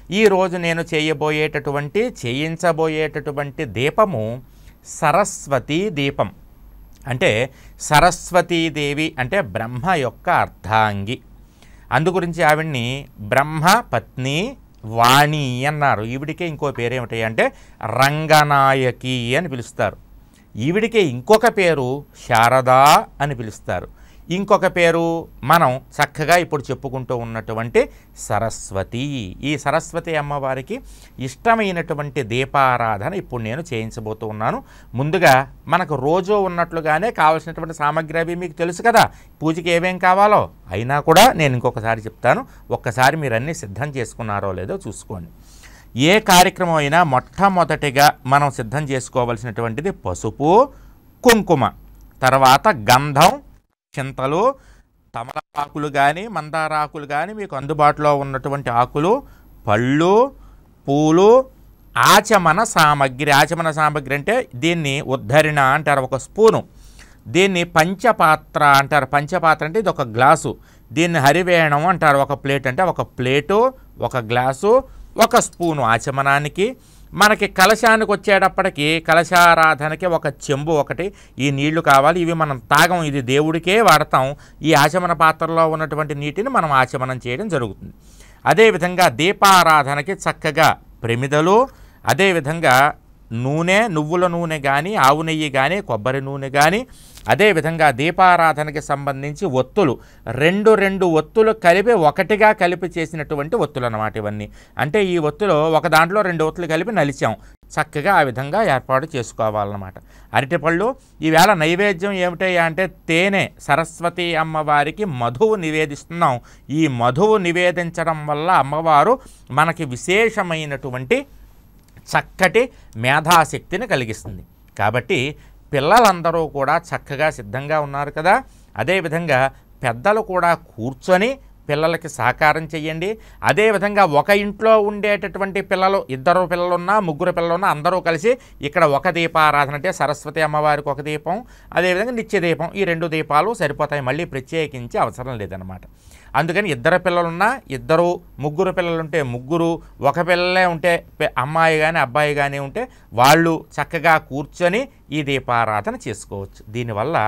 ఈరోజు నేను చేయబోయేటటువంటి చేయించబోయేటటువంటి దీపము సరస్వతీ దీపం అంటే సరస్వతీదేవి అంటే బ్రహ్మ యొక్క అర్ధాంగి అందుగురించి ఆవిడ్ని బ్రహ్మ పత్ని వాణి అన్నారు ఈవిడికే ఇంకో పేరేమిటి అంటే రంగనాయకి అని పిలుస్తారు ఈవిడికే ఇంకొక పేరు శారదా అని పిలుస్తారు ఇంకొక పేరు మనం చక్కగా ఇప్పుడు చెప్పుకుంటూ ఉన్నటువంటి సరస్వతి ఈ సరస్వతి అమ్మవారికి ఇష్టమైనటువంటి దీపారాధన ఇప్పుడు నేను చేయించబోతూ ఉన్నాను ముందుగా మనకు రోజు ఉన్నట్లుగానే కావలసినటువంటి సామాగ్రి అవి మీకు తెలుసు కదా పూజకి ఏమేం కావాలో అయినా కూడా నేను ఇంకొకసారి చెప్తాను ఒక్కసారి మీరు అన్నీ సిద్ధం చేసుకున్నారో లేదో చూసుకోండి ఏ కార్యక్రమం అయినా మొట్టమొదటిగా మనం సిద్ధం చేసుకోవలసినటువంటిది పసుపు కుంకుమ తర్వాత గంధం చింతలు తమలపాకులు కానీ మందారాకులు కానీ మీకు అందుబాటులో ఉన్నటువంటి ఆకులు పళ్ళు పూలు ఆచమన సామగ్రి ఆచమన సామగ్రి అంటే దీన్ని ఉద్ధరణ అంటారు ఒక స్పూను దీన్ని పంచపాత్ర అంటారు పంచపాత్ర అంటే ఇది ఒక గ్లాసు దీన్ని హరివేణం అంటారు ఒక ప్లేట్ అంటే ఒక ప్లేటు ఒక గ్లాసు ఒక స్పూను ఆచమనానికి మనకి కలశానికి వచ్చేటప్పటికి కలశారాధనకి ఒక చెంబు ఒకటి ఈ నీళ్లు కావాలి ఇవి మనం తాగం ఇది దేవుడికే వాడతాం ఈ ఆచమన పాత్రలో ఉన్నటువంటి నీటిని మనం ఆచమనం చేయడం జరుగుతుంది అదేవిధంగా దీపారాధనకి చక్కగా ప్రమిదలు అదేవిధంగా నూనె నువ్వుల నూనె కానీ ఆవు నెయ్యి కానీ కొబ్బరి నూనె కానీ అదేవిధంగా దీపారాధనకి సంబంధించి ఒత్తులు రెండు రెండు ఒత్తులు కలిపి ఒకటిగా కలిపి చేసినటువంటి ఒత్తులు అన్నమాట ఇవన్నీ అంటే ఈ ఒత్తులు ఒక దాంట్లో రెండు ఒత్తులు కలిపి నలిచాం చక్కగా ఆ విధంగా ఏర్పాటు చేసుకోవాలన్నమాట అరటిపళ్ళు ఈవేళ నైవేద్యం ఏమిటయ్యా అంటే తేనె సరస్వతి అమ్మవారికి మధువు నివేదిస్తున్నాం ఈ మధువు నివేదించడం వల్ల అమ్మవారు మనకి విశేషమైనటువంటి చక్కటి మేధాశక్తిని కలిగిస్తుంది కాబట్టి పిల్లలందరూ కూడా చక్కగా సిద్ధంగా ఉన్నారు కదా అదేవిధంగా పెద్దలు కూడా కూర్చొని పిల్లలకి సహకారం చెయ్యండి అదేవిధంగా ఒక ఇంట్లో ఉండేటటువంటి పిల్లలు ఇద్దరు పిల్లలున్నా ముగ్గురు పిల్లలున్నా అందరూ కలిసి ఇక్కడ ఒక దీపారాధన అంటే సరస్వతి అమ్మవారికి ఒక దీపం అదేవిధంగా నిత్య దీపం ఈ రెండు దీపాలు సరిపోతాయి మళ్ళీ ప్రత్యేకించి అవసరం లేదనమాట అందుకని ఇద్దరు పిల్లలున్నా ఇద్దరు ముగ్గురు పిల్లలుంటే ముగ్గురు ఒక పిల్లలే ఉంటే పె- అమ్మాయి కానీ అబ్బాయి కానీ ఉంటే వాళ్ళు చక్కగా కూర్చొని ఈ దీపారాధన చేసుకోవచ్చు దీనివల్ల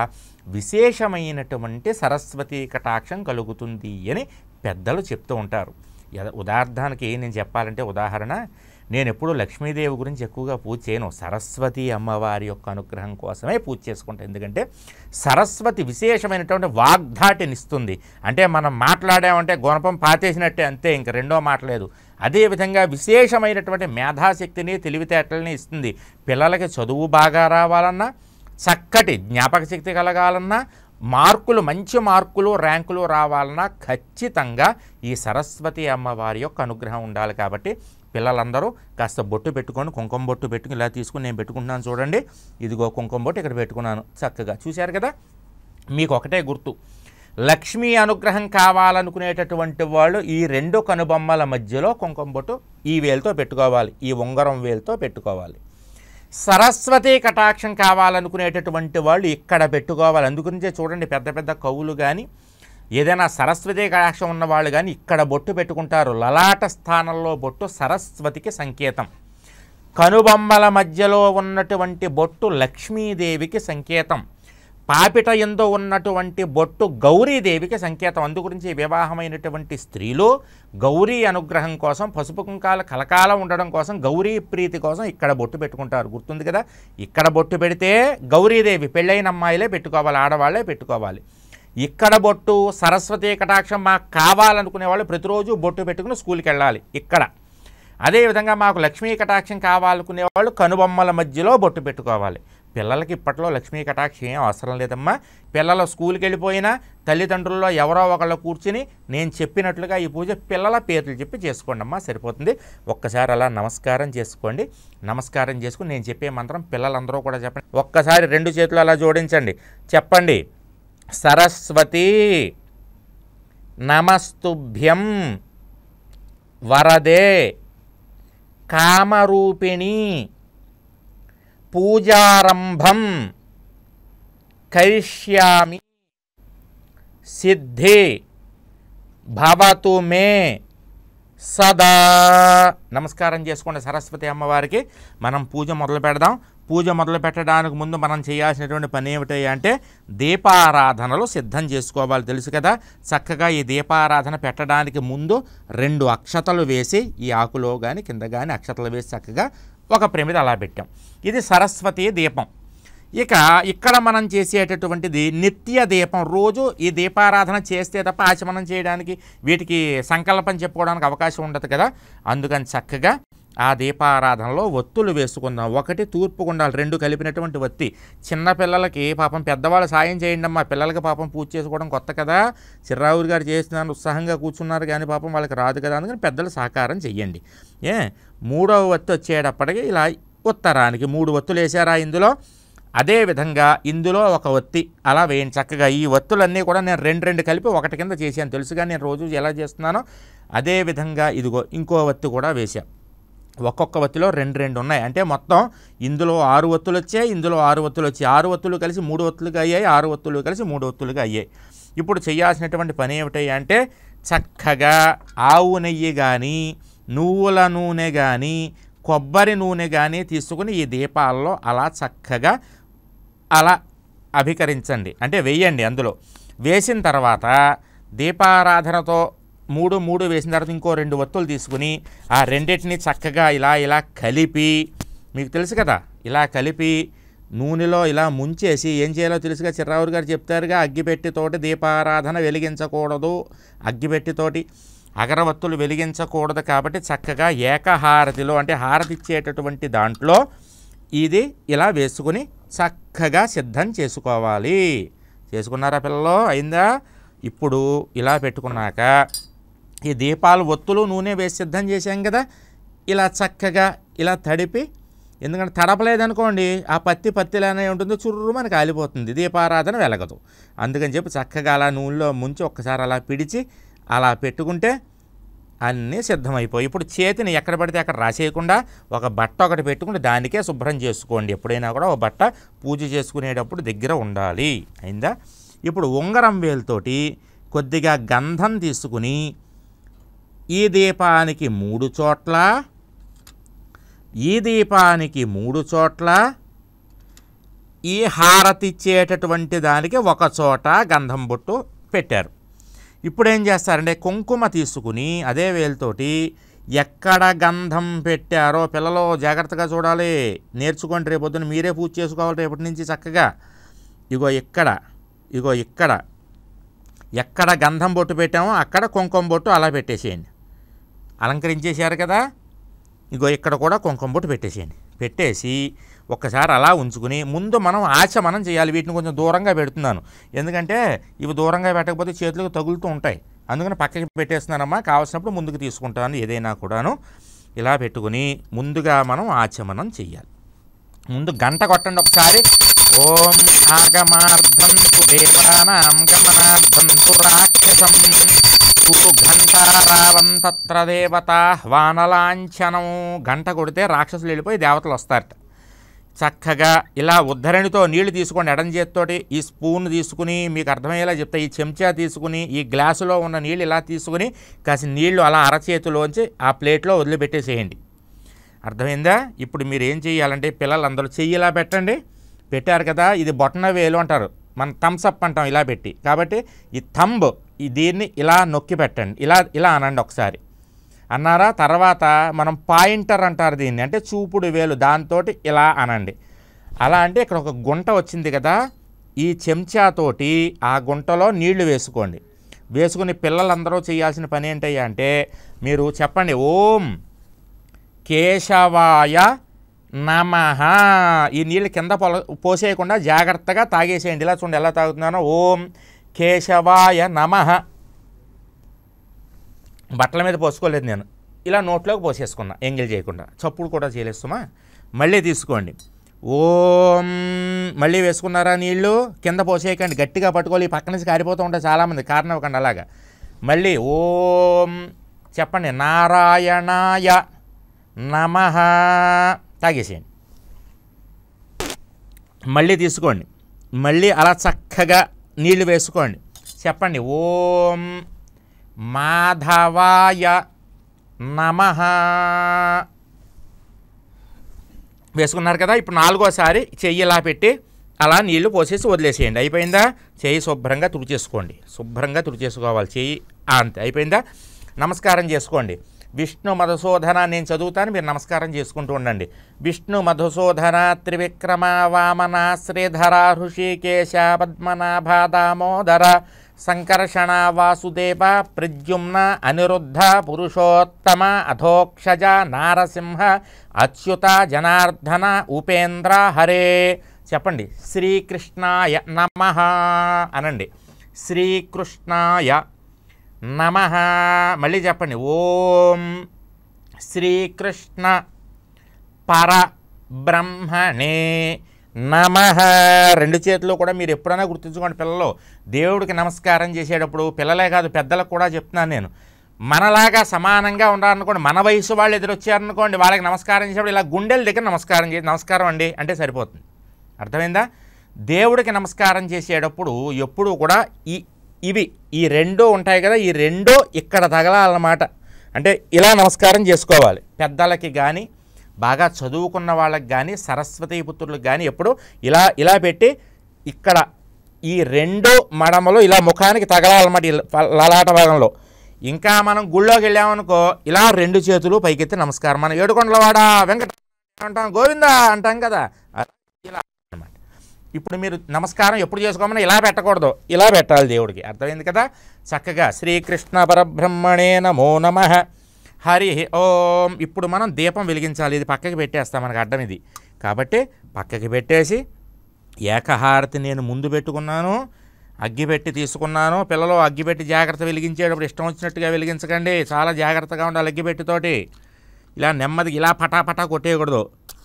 విశేషమైనటువంటి సరస్వతి కటాక్షం కలుగుతుంది అని పెద్దలు చెప్తూ ఉంటారు ఎద- ఉదాహరణకి నేను చెప్పాలంటే ఉదాహరణ నేను ఎప్పుడూ లక్ష్మీదేవి గురించి ఎక్కువగా పూజ చేయను సరస్వతి అమ్మవారి యొక్క అనుగ్రహం కోసమే పూజ చేసుకుంటాను ఎందుకంటే సరస్వతి విశేషమైనటువంటి వాగ్ధాటినిస్తుంది అంటే మనం మాట్లాడామంటే గుణపం పాతేసినట్టే అంతే ఇంక రెండో మాట లేదు అదేవిధంగా విశేషమైనటువంటి మేధాశక్తిని తెలివితేటలని ఇస్తుంది పిల్లలకి చదువు బాగా రావాలన్నా చక్కటి జ్ఞాపక శక్తి కలగాలన్నా మార్కులు మంచి మార్కులు ర్యాంకులు రావాలన్నా ఖచ్చితంగా ఈ సరస్వతి అమ్మవారి యొక్క అనుగ్రహం ఉండాలి కాబట్టి పిల్లలందరూ కాస్త బొట్టు పెట్టుకొని కుంకుమ బొట్టు పెట్టుకుని ఇలా తీసుకుని నేను పెట్టుకుంటున్నాను చూడండి ఇదిగో కుంకుమ బొట్టు ఇక్కడ పెట్టుకున్నాను చక్కగా చూశారు కదా మీకు ఒకటే గుర్తు లక్ష్మీ అనుగ్రహం కావాలనుకునేటటువంటి వాళ్ళు ఈ రెండు కనుబొమ్మల మధ్యలో కుంకుమ బొట్టు ఈ వేలుతో పెట్టుకోవాలి ఈ ఉంగరం వేలుతో పెట్టుకోవాలి సరస్వతి కటాక్షం కావాలనుకునేటటువంటి వాళ్ళు ఇక్కడ పెట్టుకోవాలి అందుగురించే చూడండి పెద్ద పెద్ద కవులు కానీ ఏదైనా సరస్వతి కటాక్షం ఉన్న వాళ్ళు కానీ ఇక్కడ బొట్టు పెట్టుకుంటారు లలాట స్థానంలో బొట్టు సరస్వతికి సంకేతం కనుబొమ్మల మధ్యలో ఉన్నటువంటి బొట్టు లక్ష్మీదేవికి సంకేతం పాపిట ఎందు ఉన్నటువంటి బొట్టు గౌరీదేవికి సంకేతం అందుగురించి వివాహమైనటువంటి స్త్రీలు గౌరీ అనుగ్రహం కోసం పసుపు కుంకాల కలకాలం ఉండడం కోసం గౌరీ ప్రీతి కోసం ఇక్కడ బొట్టు పెట్టుకుంటారు గుర్తుంది కదా ఇక్కడ బొట్టు పెడితే గౌరీదేవి పెళ్ళైన అమ్మాయిలే పెట్టుకోవాలి ఆడవాళ్ళే పెట్టుకోవాలి ఇక్కడ బొట్టు సరస్వతి కటాక్షం మాకు కావాలనుకునే వాళ్ళు ప్రతిరోజు బొట్టు పెట్టుకుని స్కూల్కి వెళ్ళాలి ఇక్కడ అదేవిధంగా మాకు లక్ష్మీ కటాక్షం కావాలనుకునే వాళ్ళు కనుబొమ్మల మధ్యలో బొట్టు పెట్టుకోవాలి పిల్లలకి ఇప్పట్లో లక్ష్మీ కటాక్షం ఏం అవసరం లేదమ్మా పిల్లలు స్కూల్కి వెళ్ళిపోయినా తల్లిదండ్రుల్లో ఎవరో ఒకళ్ళు కూర్చుని నేను చెప్పినట్లుగా ఈ పూజ పిల్లల పేర్లు చెప్పి చేసుకోండి అమ్మా సరిపోతుంది ఒక్కసారి అలా నమస్కారం చేసుకోండి నమస్కారం చేసుకుని నేను చెప్పే మంత్రం పిల్లలందరూ కూడా చెప్పండి ఒక్కసారి రెండు చేతులు అలా జోడించండి చెప్పండి సరస్వతి నమస్తుభ్యం వరదే కామరూపిణి పూజారంభం కరిష్యామి సిద్ధి భవతు మే సదా నమస్కారం చేసుకోండి సరస్వతి అమ్మవారికి మనం పూజ మొదలు పెడదాం పూజ మొదలు పెట్టడానికి ముందు మనం చేయాల్సినటువంటి పని ఏమిటి అంటే దీపారాధనలు సిద్ధం చేసుకోవాలి తెలుసు కదా చక్కగా ఈ దీపారాధన పెట్టడానికి ముందు రెండు అక్షతలు వేసి ఈ ఆకులో కానీ కింద కానీ అక్షతలు వేసి చక్కగా ఒక ప్రమిద అలా పెట్టాం ఇది సరస్వతి దీపం ఇక ఇక్కడ మనం చేసేటటువంటిది నిత్య దీపం రోజు ఈ దీపారాధన చేస్తే తప్ప ఆచమనం చేయడానికి వీటికి సంకల్పం చెప్పుకోవడానికి అవకాశం ఉండదు కదా అందుకని చక్కగా ఆ దీపారాధనలో ఒత్తులు వేసుకుందాం ఒకటి తూర్పు గుండాలి రెండు కలిపినటువంటి ఒత్తి చిన్న పిల్లలకి పాపం పెద్దవాళ్ళు సాయం చేయండి అమ్మా పిల్లలకి పాపం పూజ చేసుకోవడం కొత్త కదా చిర్రావురు గారు చేస్తున్నాను ఉత్సాహంగా కూర్చున్నారు కానీ పాపం వాళ్ళకి రాదు కదా అందుకని పెద్దలు సహకారం చెయ్యండి ఏ మూడవ ఒత్తి వచ్చేటప్పటికి ఇలా ఉత్తరానికి మూడు ఒత్తులు వేసారా ఇందులో అదేవిధంగా ఇందులో ఒక ఒత్తి అలా వేయండి చక్కగా ఈ ఒత్తులన్నీ కూడా నేను రెండు రెండు కలిపి ఒకటి కింద చేశాను తెలుసుగా నేను రోజు ఎలా చేస్తున్నానో అదేవిధంగా ఇదిగో ఇంకో ఒత్తి కూడా వేశాను ఒక్కొక్క ఒత్తిలో రెండు రెండు ఉన్నాయి అంటే మొత్తం ఇందులో ఆరు ఒత్తులు వచ్చాయి ఇందులో ఆరు ఒత్తులు వచ్చాయి ఆరు ఒత్తులు కలిసి మూడు ఒత్తులుగా అయ్యాయి ఆరు ఒత్తులు కలిసి మూడు ఒత్తులుగా అయ్యాయి ఇప్పుడు చేయాల్సినటువంటి పని ఏమిటి అంటే చక్కగా ఆవు నెయ్యి కానీ నువ్వుల నూనె కానీ కొబ్బరి నూనె కానీ తీసుకుని ఈ దీపాల్లో అలా చక్కగా అలా అభికరించండి అంటే వేయండి అందులో వేసిన తర్వాత దీపారాధనతో మూడు మూడు వేసిన తర్వాత ఇంకో రెండు ఒత్తులు తీసుకుని ఆ రెండింటిని చక్కగా ఇలా ఇలా కలిపి మీకు తెలుసు కదా ఇలా కలిపి నూనెలో ఇలా ముంచేసి ఏం చేయాలో తెలుసుగా చిర్రావురు గారు చెప్తారుగా అగ్గిపెట్టితోటి దీపారాధన వెలిగించకూడదు అగ్గిపెట్టితోటి అగరవత్తులు వెలిగించకూడదు కాబట్టి చక్కగా ఏకహారతిలో అంటే హారతి ఇచ్చేటటువంటి దాంట్లో ఇది ఇలా వేసుకుని చక్కగా సిద్ధం చేసుకోవాలి చేసుకున్నారా పిల్లలు అయిందా ఇప్పుడు ఇలా పెట్టుకున్నాక ఈ దీపాలు ఒత్తులు నూనె వేసి సిద్ధం చేశాం కదా ఇలా చక్కగా ఇలా తడిపి ఎందుకంటే తడపలేదనుకోండి ఆ పత్తి పత్తిలానే ఉంటుంది చుర్రు మనకి కాలిపోతుంది దీపారాధన వెలగదు అందుకని చెప్పి చక్కగా అలా నూనెలో ముంచి ఒక్కసారి అలా పిడిచి అలా పెట్టుకుంటే అన్నీ సిద్ధమైపోయి ఇప్పుడు చేతిని ఎక్కడ పడితే అక్కడ రాసేయకుండా ఒక బట్ట ఒకటి పెట్టుకుని దానికే శుభ్రం చేసుకోండి ఎప్పుడైనా కూడా ఒక బట్ట పూజ చేసుకునేటప్పుడు దగ్గర ఉండాలి అయిందా ఇప్పుడు ఉంగరం వేలుతోటి కొద్దిగా గంధం తీసుకుని ఈ దీపానికి మూడు చోట్ల ఈ దీపానికి మూడు చోట్ల ఈ హారతి ఇచ్చేటటువంటి దానికి ఒక చోట గంధం బొట్టు పెట్టారు ఇప్పుడు ఏం చేస్తారంటే కుంకుమ తీసుకుని అదే వేలుతోటి ఎక్కడ గంధం పెట్టారో పిల్లలు జాగ్రత్తగా చూడాలి నేర్చుకోండి రేపొద్దున మీరే పూజ చేసుకోవాలి రేపటి నుంచి చక్కగా ఇగో ఇక్కడ ఇగో ఇక్కడ ఎక్కడ గంధం బొట్టు పెట్టామో అక్కడ కుంకుమ బొట్టు అలా పెట్టేసేయండి అలంకరించేశారు కదా ఇగో ఇక్కడ కూడా కుంకుమ బొట్టు పెట్టేసేయండి పెట్టేసి ఒక్కసారి అలా ఉంచుకుని ముందు మనం ఆచమనం చేయాలి వీటిని కొంచెం దూరంగా పెడుతున్నాను ఎందుకంటే ఇవి దూరంగా పెట్టకపోతే చేతులకు తగులుతూ ఉంటాయి అందుకని పక్కకి పెట్టేస్తున్నానమ్మా కావాల్సినప్పుడు ముందుకు తీసుకుంటాను ఏదైనా కూడాను ఇలా పెట్టుకుని ముందుగా మనం ఆచమనం చెయ్యాలి ముందు గంట కొట్టండి ఒకసారి ఓం ఆగమార్థం తు దేవానాం గమనార్థం తు రాక్షసం కురు ఘంటారావం తత్ర దేవత వానలాంఛనం గంట కొడితే రాక్షసులు వెళ్ళిపోయి దేవతలు వస్తారట చక్కగా ఇలా ఉద్ధరణితో నీళ్లు తీసుకోండి ఎడం చేతితోటి ఈ స్పూన్ తీసుకుని మీకు అర్థమయ్యేలా చెప్తా ఈ చెంచా తీసుకుని ఈ గ్లాసులో ఉన్న నీళ్ళు ఇలా తీసుకుని కాసి నీళ్లు అలా అరచేతిలోంచి ఆ ప్లేట్లో వదిలిపెట్టేసేయండి అర్థమైందా ఇప్పుడు మీరు ఏం చేయాలంటే పిల్లలందరూ చెయ్యి ఇలా పెట్టండి పెట్టారు కదా ఇది బొటన వేలు అంటారు మన థమ్స్ అప్ అంటాం ఇలా పెట్టి కాబట్టి ఈ థంబ్ ఈ దీన్ని ఇలా నొక్కి పెట్టండి ఇలా ఇలా అనండి ఒకసారి అన్నారా తర్వాత మనం పాయింటర్ అంటారు దీన్ని అంటే చూపుడు వేలు దాంతో ఇలా అనండి అలా అంటే ఇక్కడ ఒక గుంట వచ్చింది కదా ఈ చెంచాతోటి ఆ గుంటలో నీళ్లు వేసుకోండి వేసుకుని పిల్లలందరూ చేయాల్సిన పని ఏంటయ్యా అంటే మీరు చెప్పండి ఓం కేశవాయ నమ ఈ నీళ్ళు కింద పొల పోసేయకుండా జాగ్రత్తగా తాగేసేయండి ఇలా చూడండి ఎలా తాగుతున్నానో ఓం కేశవాయ నమ బట్టల మీద పోసుకోలేదు నేను ఇలా నోట్లోకి పోసేసుకున్నా ఎంగిల్ చేయకుండా చప్పుడు కూడా చేయలేస్తుమా మళ్ళీ తీసుకోండి ఓం మళ్ళీ వేసుకున్నారా నీళ్ళు కింద పోసేయకండి గట్టిగా పట్టుకోవాలి ఈ పక్క నుంచి కారిపోతూ ఉంటాయి చాలామంది కారణం ఇవ్వకండి అలాగా మళ్ళీ ఓం చెప్పండి నారాయణాయ నమ తాగేసేయండి మళ్ళీ తీసుకోండి మళ్ళీ అలా చక్కగా నీళ్లు వేసుకోండి చెప్పండి ఓం మాధవాయ నమ వేసుకున్నారు కదా ఇప్పుడు నాలుగోసారి చెయ్యి ఇలా పెట్టి అలా నీళ్లు పోసేసి వదిలేసేయండి అయిపోయిందా చెయ్యి శుభ్రంగా తుడిచేసుకోండి శుభ్రంగా తుడిచేసుకోవాలి చెయ్యి ఆ, అంతే అయిపోయిందా నమస్కారం చేసుకోండి విష్ణు మధుసూదన నేను చదువుతాను మీరు నమస్కారం చేసుకుంటూ ఉండండి విష్ణు మధుసూదన త్రివిక్రమ వామన శ్రీధర హృషికేశ పద్మనాభ దామోదర సంకర్షణ వాసుదేవ ప్రద్యుమ్న అనిరుద్ధ పురుషోత్తమ అధోక్షజ నారసింహ అచ్యుత జనార్దన ఉపేంద్ర హరే చెప్పండి శ్రీకృష్ణాయ నమ అనండి శ్రీకృష్ణాయ నమ మళ్ళీ చెప్పండి ఓం శ్రీకృష్ణ పర బ్రహ్మణే నమ రెండు చేతులు కూడా మీరు ఎప్పుడైనా గుర్తుంచుకోండి పిల్లలు దేవుడికి నమస్కారం చేసేటప్పుడు పిల్లలే కాదు పెద్దలకు కూడా చెప్తున్నాను నేను మనలాగా సమానంగా ఉండాలనుకోండి మన వయసు వాళ్ళు ఎదురొచ్చారనుకోండి వాళ్ళకి నమస్కారం చేసేటప్పుడు ఇలా గుండెల దగ్గర నమస్కారం చేసి నమస్కారం అండి అంటే సరిపోతుంది అర్థమైందా దేవుడికి నమస్కారం చేసేటప్పుడు ఎప్పుడూ కూడా ఈ ఇవి ఈ రెండో ఉంటాయి కదా ఈ రెండో ఇక్కడ తగలాలన్నమాట అంటే ఇలా నమస్కారం చేసుకోవాలి పెద్దలకి కానీ బాగా చదువుకున్న వాళ్ళకి కానీ సరస్వతి పుత్రులకు కానీ ఎప్పుడు ఇలా ఇలా పెట్టి ఇక్కడ ఈ రెండు మడమలు ఇలా ముఖానికి తగలాలన్నమాట ఈ ల- లలాట భాగంలో ఇంకా మనం గుళ్ళోకి వెళ్ళామనుకో ఇలా రెండు చేతులు పైకెత్తి నమస్కారం మనం ఏడుకొండలవాడ వెంకట అంటాం గోవిందా అంటాం కదా అలా ఇలా అన్నమాట ఇప్పుడు మీరు నమస్కారం ఎప్పుడు చేసుకోమని ఇలా పెట్టకూడదు ఇలా పెట్టాలి దేవుడికి అర్థమైంది కదా చక్కగా శ్రీకృష్ణ పరబ్రహ్మణే నమో నమ హరి ఓం ఇప్పుడు మనం దీపం వెలిగించాలి ఇది పక్కకి పెట్టేస్తాం మనకు అడ్డం ఇది కాబట్టి పక్కకి పెట్టేసి ఏకహారతి నేను ముందు పెట్టుకున్నాను అగ్గి పెట్టి తీసుకున్నాను పిల్లలు అగ్గి పెట్టి జాగ్రత్త వెలిగించేటప్పుడు ఇష్టం వచ్చినట్టుగా వెలిగించకండి చాలా జాగ్రత్తగా ఉండాలి అగ్గి పెట్టితోటి ఇలా నెమ్మదిగా ఇలా పటాపటా కొట్టేయకూడదు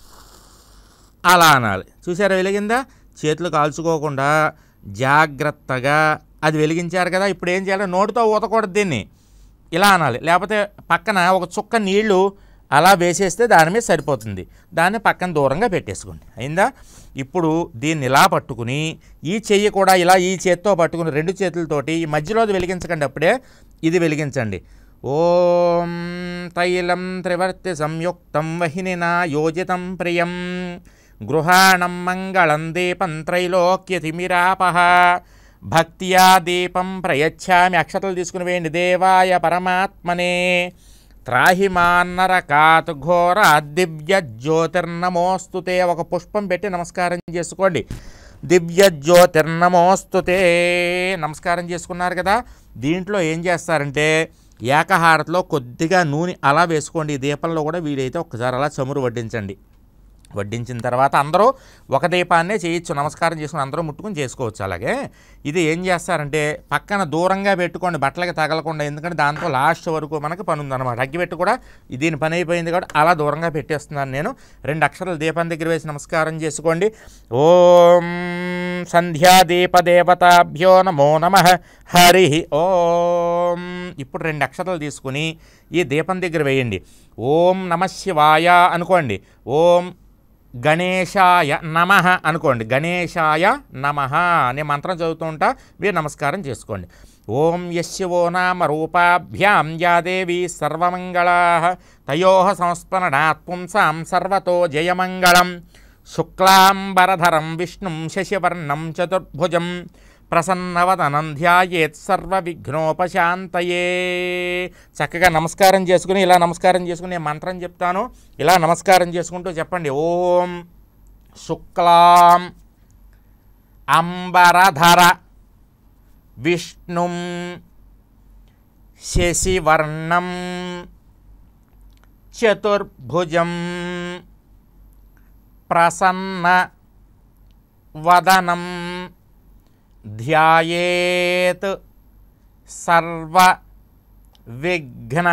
అలా అనాలి చూసారా వెలిగిందా చేతులు కాల్చుకోకుండా జాగ్రత్తగా అది వెలిగించారు కదా ఇప్పుడు ఏం చేయాలి నోటితో ఊతకూడదు దీన్ని ఇలా అనాలి లేకపోతే పక్కన ఒక చుక్క నీళ్లు అలా వేసేస్తే దాని మీద సరిపోతుంది దాన్ని పక్కన దూరంగా పెట్టేసుకోండి అయిందా ఇప్పుడు దీన్ని ఇలా పట్టుకుని ఈ చెయ్యి కూడా ఇలా ఈ చేత్తో పట్టుకుని రెండు చేతులతోటి ఈ మధ్యలోది వెలిగించకండి అప్పుడే ఇది వెలిగించండి ఓం తైలం త్రివర్తి సంయుక్తం వహినినా యోజితం ప్రియం గృహాణం మంగళం దీపం త్రైలోక్యతిమిరాపహ భక్త్యా దీపం ప్రయచ్ఛామి అక్షతలు తీసుకుని వేయండి దేవాయ పరమాత్మనే త్రాహిమాన్నరకాత్ ఘోర దివ్య జ్యోతిర్నమోస్తుతే ఒక పుష్పం పెట్టి నమస్కారం చేసుకోండి దివ్య జ్యోతిర్నమోస్తుతే నమస్కారం చేసుకున్నారు కదా దీంట్లో ఏం చేస్తారంటే ఏకహారతిలో కొద్దిగా నూనె అలా వేసుకోండి ఈ దీపంలో కూడా వీలైతే ఒక్కసారి అలా చమురు వడ్డించండి వడ్డించిన తర్వాత అందరూ ఒక దీపాన్నే చేయొచ్చు నమస్కారం చేసుకుని అందరూ ముట్టుకుని చేసుకోవచ్చు అలాగే ఇది ఏం చేస్తారంటే పక్కన దూరంగా పెట్టుకోండి బట్టలకి తగలకుండా ఎందుకంటే దాంతో లాస్ట్ వరకు మనకి పని ఉందన్నమాట అగ్గి పెట్టి కూడా దీని పని అయిపోయింది కాబట్టి అలా దూరంగా పెట్టేస్తున్నాను నేను రెండు అక్షరాలు దీపం దగ్గర వేసి నమస్కారం చేసుకోండి ఓం సంధ్యాదీపదేవతాభ్యో నమో నమ హరి ఓం ఇప్పుడు రెండు అక్షరాలు తీసుకుని ఈ దీపం దగ్గర వేయండి ఓం నమ శివాయ అనుకోండి ఓం గణేశాయ నమ అనుకోండి గణేశాయ నమ అనే మంత్రం చదువుతూ ఉంటా మీరు నమస్కారం చేసుకోండి ఓం యశివో నామ రూపాభ్యాం యా దేవి సర్వమంగళా తయో సంస్మరణాత్ పుంసాం సర్వతో జయమంగళం శుక్లాంబరధరం విష్ణుం శశివర్ణం చతుర్భుజం ప్రసన్నవదనం ధ్యాయేత్ సర్వ విఘ్నోపశాంతయే చక్కగా నమస్కారం చేసుకుని ఇలా నమస్కారం చేసుకుని నేను మంత్రం చెప్తాను ఇలా నమస్కారం చేసుకుంటూ చెప్పండి ఓం శుక్లాం అంబరధర విష్ణుం శశివర్ణం చతుర్భుజం ప్రసన్న వదనం ధ్యాయేత్ సర్వ విఘ్న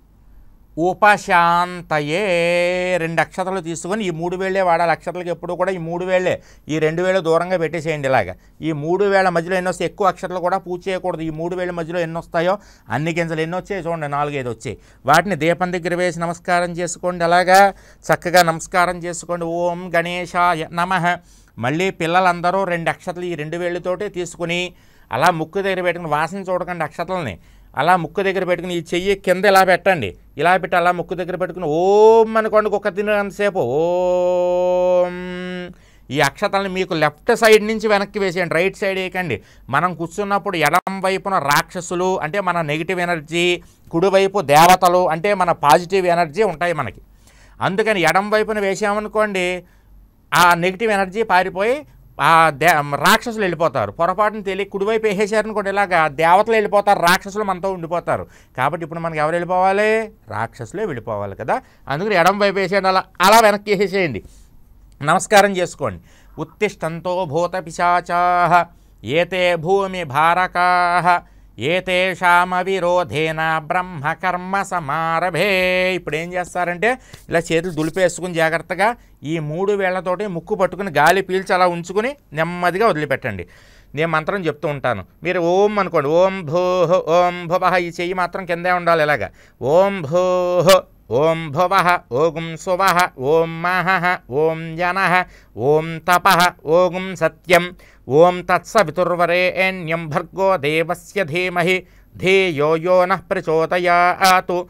ఉపశాంతయే రెండు అక్షతలు తీసుకొని ఈ మూడు వేళ్ళే వాడాలి అక్షతలకు ఎప్పుడు కూడా ఈ మూడు వేళ్ళే ఈ రెండు వేలు దూరంగా పెట్టేసేయండి ఇలాగా ఈ మూడు వేల మధ్యలో ఎన్ని వస్తాయి ఎక్కువ అక్షతలు కూడా పూజ చేయకూడదు ఈ మూడు వేల మధ్యలో ఎన్ని వస్తాయో అన్ని గింజలు ఎన్ని వచ్చాయి చూడండి నాలుగైదు వచ్చాయి వాటిని దీపం దగ్గర వేసి నమస్కారం చేసుకోండి అలాగా చక్కగా నమస్కారం చేసుకోండి ఓం గణేశాయ నమః మళ్ళీ పిల్లలందరూ రెండు అక్షతలు ఈ రెండు వేళ్ళతోటే తీసుకుని అలా ముక్కు దగ్గర పెట్టుకుని వాసన చూడకండి అక్షతలని అలా ముక్కు దగ్గర పెట్టుకుని ఈ చెయ్యి కింద ఇలా పెట్టండి ఇలా పెట్టి అలా ముక్కు దగ్గర పెట్టుకుని ఓం అనుకోండి ఒక తినంతసేపు ఓం ఈ అక్షతల్ని మీకు లెఫ్ట్ సైడ్ నుంచి వెనక్కి వేసేయండి రైట్ సైడ్ వేయకండి మనం కూర్చున్నప్పుడు ఎడం వైపున రాక్షసులు అంటే మన నెగిటివ్ ఎనర్జీ కుడివైపు దేవతలు అంటే మన పాజిటివ్ ఎనర్జీ ఉంటాయి మనకి అందుకని ఎడం వైపున వేసామనుకోండి ఆ నెగిటివ్ ఎనర్జీ పారిపోయి ఆ దే రాక్షసులు వెళ్ళిపోతారు పొరపాటున తెలియ కుడివైపు వేసేసారనుకోండి ఇలాగా దేవతలు వెళ్ళిపోతారు రాక్షసులు మనతో ఉండిపోతారు కాబట్టి ఇప్పుడు మనకి ఎవరు వెళ్ళిపోవాలి రాక్షసులే వెళ్ళిపోవాలి కదా అందుకని ఎడం వైపు వేసేయండి అలా అలా వెనక్కి వేసేసేయండి నమస్కారం చేసుకోండి ఉత్తిష్టంతో భూత పిశాచా ఏతే భూమి భారకా ఏతేషామవిరోధేన బ్రహ్మకర్మ సమారభే ఇప్పుడు ఏం చేస్తారంటే ఇలా చేతులు దులిపేసుకుని జాగ్రత్తగా ఈ మూడు వేళ్లతోటి ముక్కు పట్టుకుని గాలి పీల్చి అలా ఉంచుకుని నెమ్మదిగా వదిలిపెట్టండి నేను మంత్రం చెప్తూ ఉంటాను మీరు ఓం అనుకోండి ఓం భూ ఓం భువ ఈ చెయ్యి మాత్రం కిందే ఉండాలి ఇలాగా ఓం భూ ఓం భువ ఓం సువ ఓం మహ ఓం జన ఓం తప ఓం సత్యం ఓం తత్సవితుర్వరేణ్యం భర్గో దేవస్య ధీమహి ధియో యో నః ప్రచోదయాతు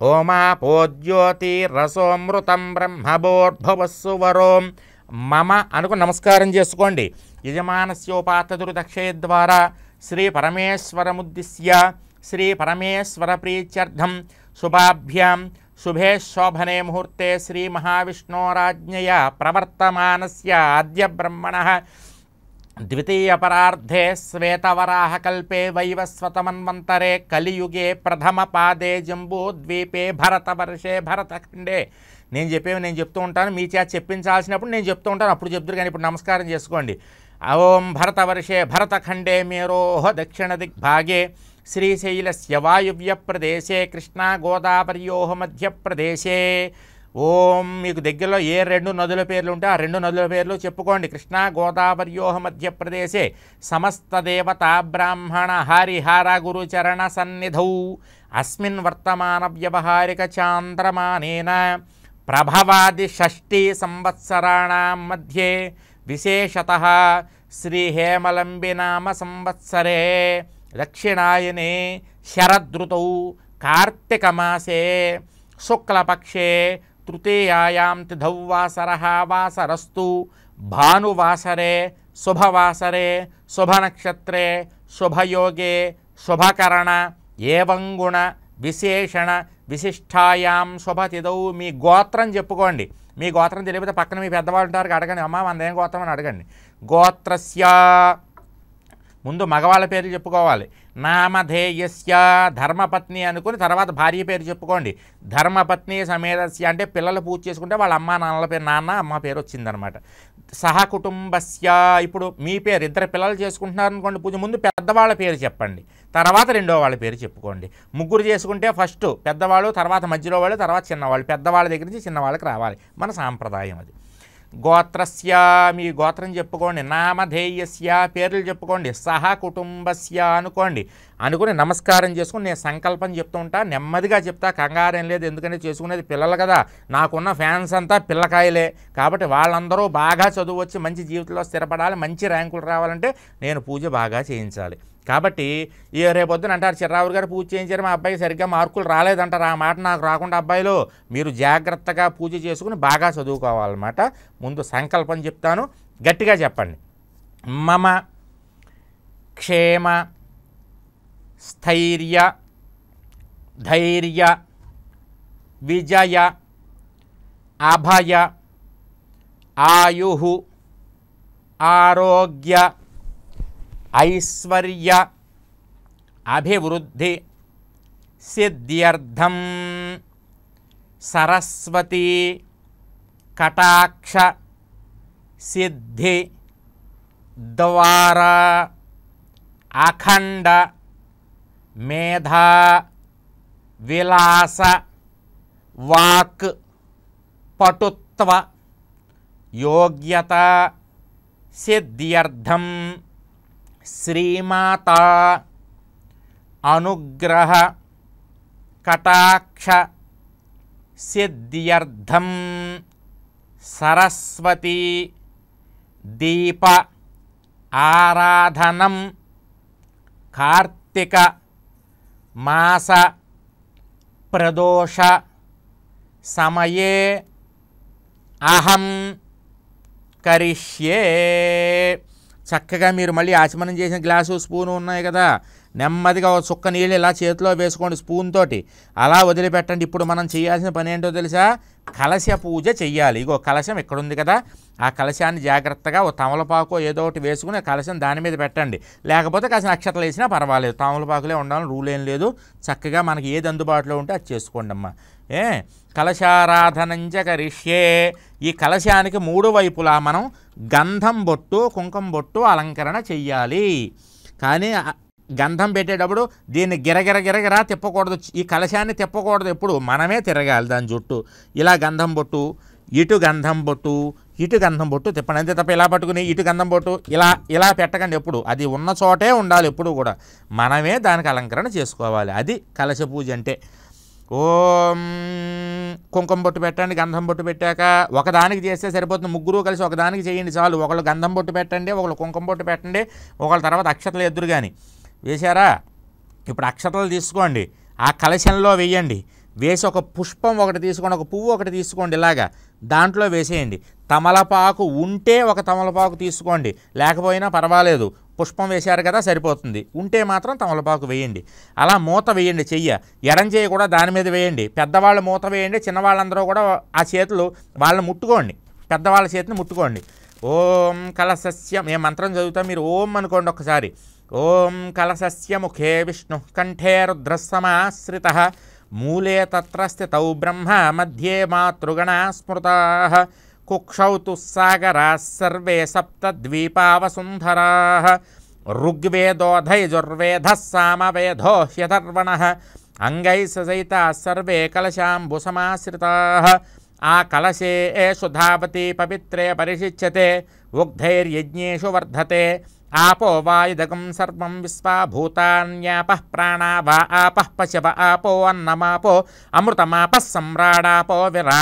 ఓమాపోజ్యోతిరసోమృతం బ్రహ్మభోర్భవస్సు వరోం మమ అనుకు నమస్కారం చేసుకోండి యజమానస్యోపాతదురు దక్షే ద్వారా శ్రీ పరమేశ్వరముద్దిశ్య శ్రీ పరమేశ్వర ప్రీత్యర్థం శుభాభ్యాం శుభే శోభనే ముహూర్తే శ్రీ మహావిష్ణోరాజ్ఞయ ప్రవర్తమానస్య ఆద్య బ్రహ్మణ ద్వితీయపరార్ధే శ్వేతవరాహకల్పే వైవస్వతమన్వంతరే కలియుగే ప్రథమ పాదే జంబూద్వీపే భరతవర్షే భరతఖండే నేను చెప్పేవి నేను చెప్తూ ఉంటాను మీ చేత చెప్పించాల్సినప్పుడు నేను చెప్తూ ఉంటాను అప్పుడు చెప్తారు కానీ ఇప్పుడు నమస్కారం చేసుకోండి ఓం భరతవర్షే భరతఖండే మేరోహ దక్షిణ దిగ్భాగే శ్రీశైలస్య వాయువ్య ప్రదేశే కృష్ణా గోదావర్యోహ మధ్యప్రదేశే ఓం మీకు దగ్గరలో ఏ రెండు నదుల పేర్లు ఉంటే ఆ రెండు నదుల పేర్లు చెప్పుకోండి కృష్ణా గోదావర్యోహ మధ్యప్రదేశే సమస్త దేవతా బ్రాహ్మణ హరిహర గురుచరణ సన్నిధౌ అస్మిన్ వర్తమాన వ్యవహారిక చాంద్రమానేన ప్రభవాది షష్ఠీ సంవత్సరాణం మధ్యే విశేషత శ్రీ హేమలంబినామ సంవత్సరే దక్షిణాయనే శరదృతౌ కార్తీకమాసే శుక్లపక్షే తృతీయాయాం తిథౌ వాసర వాసరస్తు భానువాసరే శుభవాసరే శుభనక్షత్రే శుభయోగే శుభకరణ ఏవం గుణ విశేషణ విశిష్టాయాం శుభతిథౌ మీ గోత్రం చెప్పుకోండి మీ గోత్రం తెలియకపోతే పక్కన మీ పెద్దవాళ్ళు ఉంటారు అడగండి అమ్మ మనదేం గోత్రం అని అడగండి గోత్రస్య ముందు మగవాళ్ళ పేర్లు చెప్పుకోవాలి నామధేయస్య ధర్మపత్ని అనుకుని తర్వాత భార్య పేరు చెప్పుకోండి ధర్మపత్ని సమేతస్య అంటే పిల్లలు పూజ చేసుకుంటే వాళ్ళ అమ్మ నాన్నల పేరు నాన్న అమ్మ పేరు వచ్చిందనమాట సహకుటుంబస్య ఇప్పుడు మీ పేరు ఇద్దరు పిల్లలు చేసుకుంటున్నారు అనుకోండి పూజ ముందు పెద్దవాళ్ళ పేరు చెప్పండి తర్వాత రెండో వాళ్ళ పేరు చెప్పుకోండి ముగ్గురు చేసుకుంటే ఫస్ట్ పెద్దవాళ్ళు తర్వాత మధ్యలో వాళ్ళు తర్వాత చిన్నవాళ్ళు పెద్దవాళ్ళ దగ్గర నుంచి చిన్నవాళ్ళకి రావాలి మన సాంప్రదాయం అది గోత్రస్య మీ గోత్రం చెప్పుకోండి నామధేయస్య పేర్లు చెప్పుకోండి సహ కుటుంబస్య అనుకోండి అనుకుని నమస్కారం చేసుకుని నేను సంకల్పం చెప్తూ ఉంటా నెమ్మదిగా చెప్తా కంగారేం లేదు ఎందుకంటే చేసుకునేది పిల్లలు కదా నాకున్న ఫ్యాన్స్ అంతా పిల్లకాయలే కాబట్టి వాళ్ళందరూ బాగా చదువు వచ్చి మంచి జీవితంలో స్థిరపడాలి మంచి ర్యాంకులు రావాలంటే నేను పూజ బాగా చేయించాలి కాబట్టి ఈ రేపొద్దున అంటారు చిర్రావు గారు పూజ చేయించారు మా అబ్బాయికి సరిగ్గా మార్కులు రాలేదంటారు ఆ మాట నాకు రాకుండా అబ్బాయిలు మీరు జాగ్రత్తగా పూజ చేసుకుని బాగా చదువుకోవాలన్నమాట ముందు సంకల్పం చెప్తాను గట్టిగా చెప్పండి మమ క్షేమ స్థైర్య ధైర్య విజయ అభయ ఆయు ఆరోగ్య ఐశ్వర్య అభివృద్ధి సిద్ధ్యర్థం సరస్వతి కటాక్ష సిద్ధి ద్వారా అఖండ మేధా విలాస వాక్ పటుత్వ యోగ్యత సిద్ధ్యర్థం శ్రీమాత అనుగ్రహ కటాక్ష సిద్ధ్యర్థం సరస్వతి దీప ఆరాధనం కార్తీక మాస ప్రదోష సమయే అహం కరిష్యే చక్కగా మీరు మళ్ళీ ఆచమనం చేసిన గ్లాసు స్పూను ఉన్నాయి కదా నెమ్మదిగా ఒక చుక్క నీళ్ళు ఇలా చేతిలో వేసుకోండి స్పూన్ తోటి అలా వదిలిపెట్టండి ఇప్పుడు మనం చేయాల్సిన పని ఏంటో తెలుసా కలశ పూజ చెయ్యాలి ఇగో కలశం ఇక్కడ ఉంది కదా ఆ కలశాన్ని జాగ్రత్తగా ఓ తమలపాకు ఏదో ఒకటి వేసుకుని ఆ కలశం దాని మీద పెట్టండి లేకపోతే కాసిన అక్షతలు వేసినా పర్వాలేదు తమలపాకులే ఉండాలని రూల్ ఏం లేదు చక్కగా మనకి ఏది అందుబాటులో ఉంటే అది చేసుకోండి అమ్మా ఏ కలశారాధనంచ కరిష్యే ఈ కలశానికి మూడు వైపులా మనం గంధం బొట్టు కుంకుమ బొట్టు అలంకరణ చెయ్యాలి కానీ ఆ గంధం పెట్టేటప్పుడు దీన్ని గిరగిర గిరగిరా తిప్పకూడదు ఈ కలశాన్ని తిప్పకూడదు ఎప్పుడు మనమే తిరగాలి దాని చుట్టూ ఇలా గంధం బొట్టు ఇటు గంధం బొట్టు ఇటు గంధం బొట్టు తిప్పండి అంతే తప్ప ఇలా పట్టుకుని ఇటు గంధం బొట్టు ఇలా ఇలా పెట్టకండి ఎప్పుడు అది ఉన్న చోటే ఉండాలి ఎప్పుడు కూడా మనమే దానికి అలంకరణ చేసుకోవాలి అది కలశ పూజ అంటే ఓం కుంకుమ బొట్టు పెట్టండి గంధం బొట్టు పెట్టాక ఒకదానికి చేస్తే సరిపోతుంది ముగ్గురు కలిసి ఒకదానికి చేయండి చాలు ఒకళ్ళు గంధం బొట్టు పెట్టండి ఒకళ్ళు కుంకుమ బొట్టు పెట్టండి ఒకళ్ళ తర్వాత అక్షతలు ఎదురు కానీ వేశారా ఇప్పుడు అక్షతలు తీసుకోండి ఆ కలశంలో వేయండి వేసి ఒక పుష్పం ఒకటి తీసుకోండి ఒక పువ్వు ఒకటి తీసుకోండి ఇలాగా దాంట్లో వేసేయండి తమలపాకు ఉంటే ఒక తమలపాకు తీసుకోండి లేకపోయినా పర్వాలేదు పుష్పం వేశారు కదా సరిపోతుంది ఉంటే మాత్రం తమలపాకు వేయండి అలా మూత వేయండి చెయ్య ఎడం చేయి కూడా దాని మీద వేయండి పెద్దవాళ్ళు మూత వేయండి చిన్నవాళ్ళందరూ కూడా ఆ చేతులు వాళ్ళని ముట్టుకోండి పెద్దవాళ్ళ చేతిని ముట్టుకోండి ఓం కలసస్య మేము మంత్రం చదువుతాం మీరు ఓం అనుకోండి ఒకసారి ఓం కలసస్య ముఖే విష్ణు కంఠే రుద్రసమాశ్రిత మూలే తత్ర స్థితౌ బ్రహ్మ మధ్యే మాతృగణ స్మృతా కుక్షౌ తు సాగరా సర్వే సప్తద్వీపావసుంధరా ఋగ్వేదోధైజుర్వేద సామవేదో హ్యధర్వణ అంగై సహిత సర్వే కలశాంబుసమాశ్రితా ఆ కలశే శుధావతి పవిత్రే పరిశిచ్యతే ఉగ్ధైర్యజ్ఞేషు వర్ధతే ఆపో వాయుదకం సర్వం విశ్వా భూతాన్యాపః ప్రాణా వా ఆపః పశవ ఆపో అన్నమాపో అమృతమాపः సమ్రాడాపో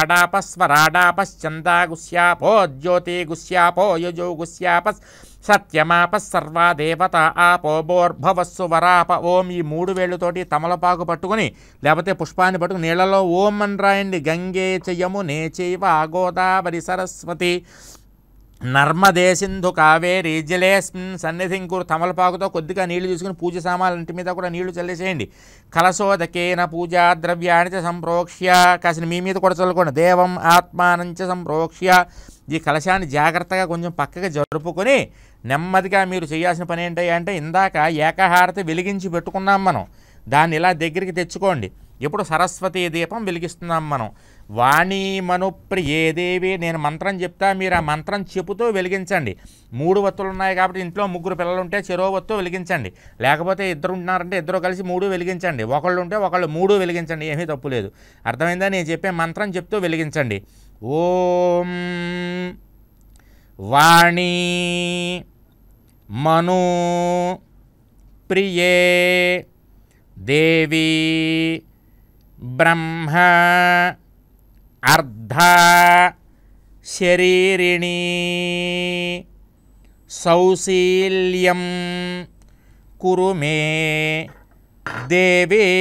విరాడాపస్వరాడాపశ్చందాగుస్యాపో జ్యోతిగుస్యాపో యజోగుస్యాపస్ సత్యమాప సర్వా దేవత ఆపో బోర్భవస్సు వరాప ఓం ఈ మూడు వేళ్ళతోటి తమలపాకు పట్టుకుని లేకపోతే పుష్పాన్ని పట్టుకుని నీళ్ళలో ఓం అని రాయండి గంగే చయము నే చైవ గోదావరి సరస్వతి నర్మదే సింధు కావేరి జలేస్మిన్ సన్నిధిం కురు తమలపాకుతో కొద్దిగా నీళ్లు తీసుకుని పూజ సామాన్లంటి మీద కూడా నీళ్లు చల్లేసేయండి కలశోదకేన పూజా ద్రవ్యాన్ని చ సంప్రోక్ష్య కాసిన మీ మీద కూడా చల్లుకోండి దేవం ఆత్మానంచ సంప్రోక్ష్య ఈ కలశాన్ని జాగ్రత్తగా కొంచెం పక్కగా జరుపుకొని నెమ్మదిగా మీరు చేయాల్సిన పని ఏంటి అంటే ఇందాక ఏకహారతి వెలిగించి పెట్టుకున్నాం మనం దాన్ని ఇలా దగ్గరికి తెచ్చుకోండి ఇప్పుడు సరస్వతీ దీపం వెలిగిస్తున్నాం మనం వాణి మను ప్రియేదేవి నేను మంత్రం చెప్తా మీరు ఆ మంత్రం చెబుతూ వెలిగించండి మూడు వత్తులు ఉన్నాయి కాబట్టి ఇంట్లో ముగ్గురు పిల్లలు ఉంటే చెరో వత్తు వెలిగించండి లేకపోతే ఇద్దరు ఉంటున్నారంటే ఇద్దరు కలిసి మూడు వెలిగించండి ఒకళ్ళు ఉంటే ఒకళ్ళు మూడు వెలిగించండి ఏమీ తప్పు లేదు అర్థమైందా నేను చెప్పే మంత్రం చెప్తూ వెలిగించండి ఓం వాణి మను ప్రియే దేవి బ్రహ్మ అర్ధ శరీరిణి సౌశీల్యం కురు మే దేవి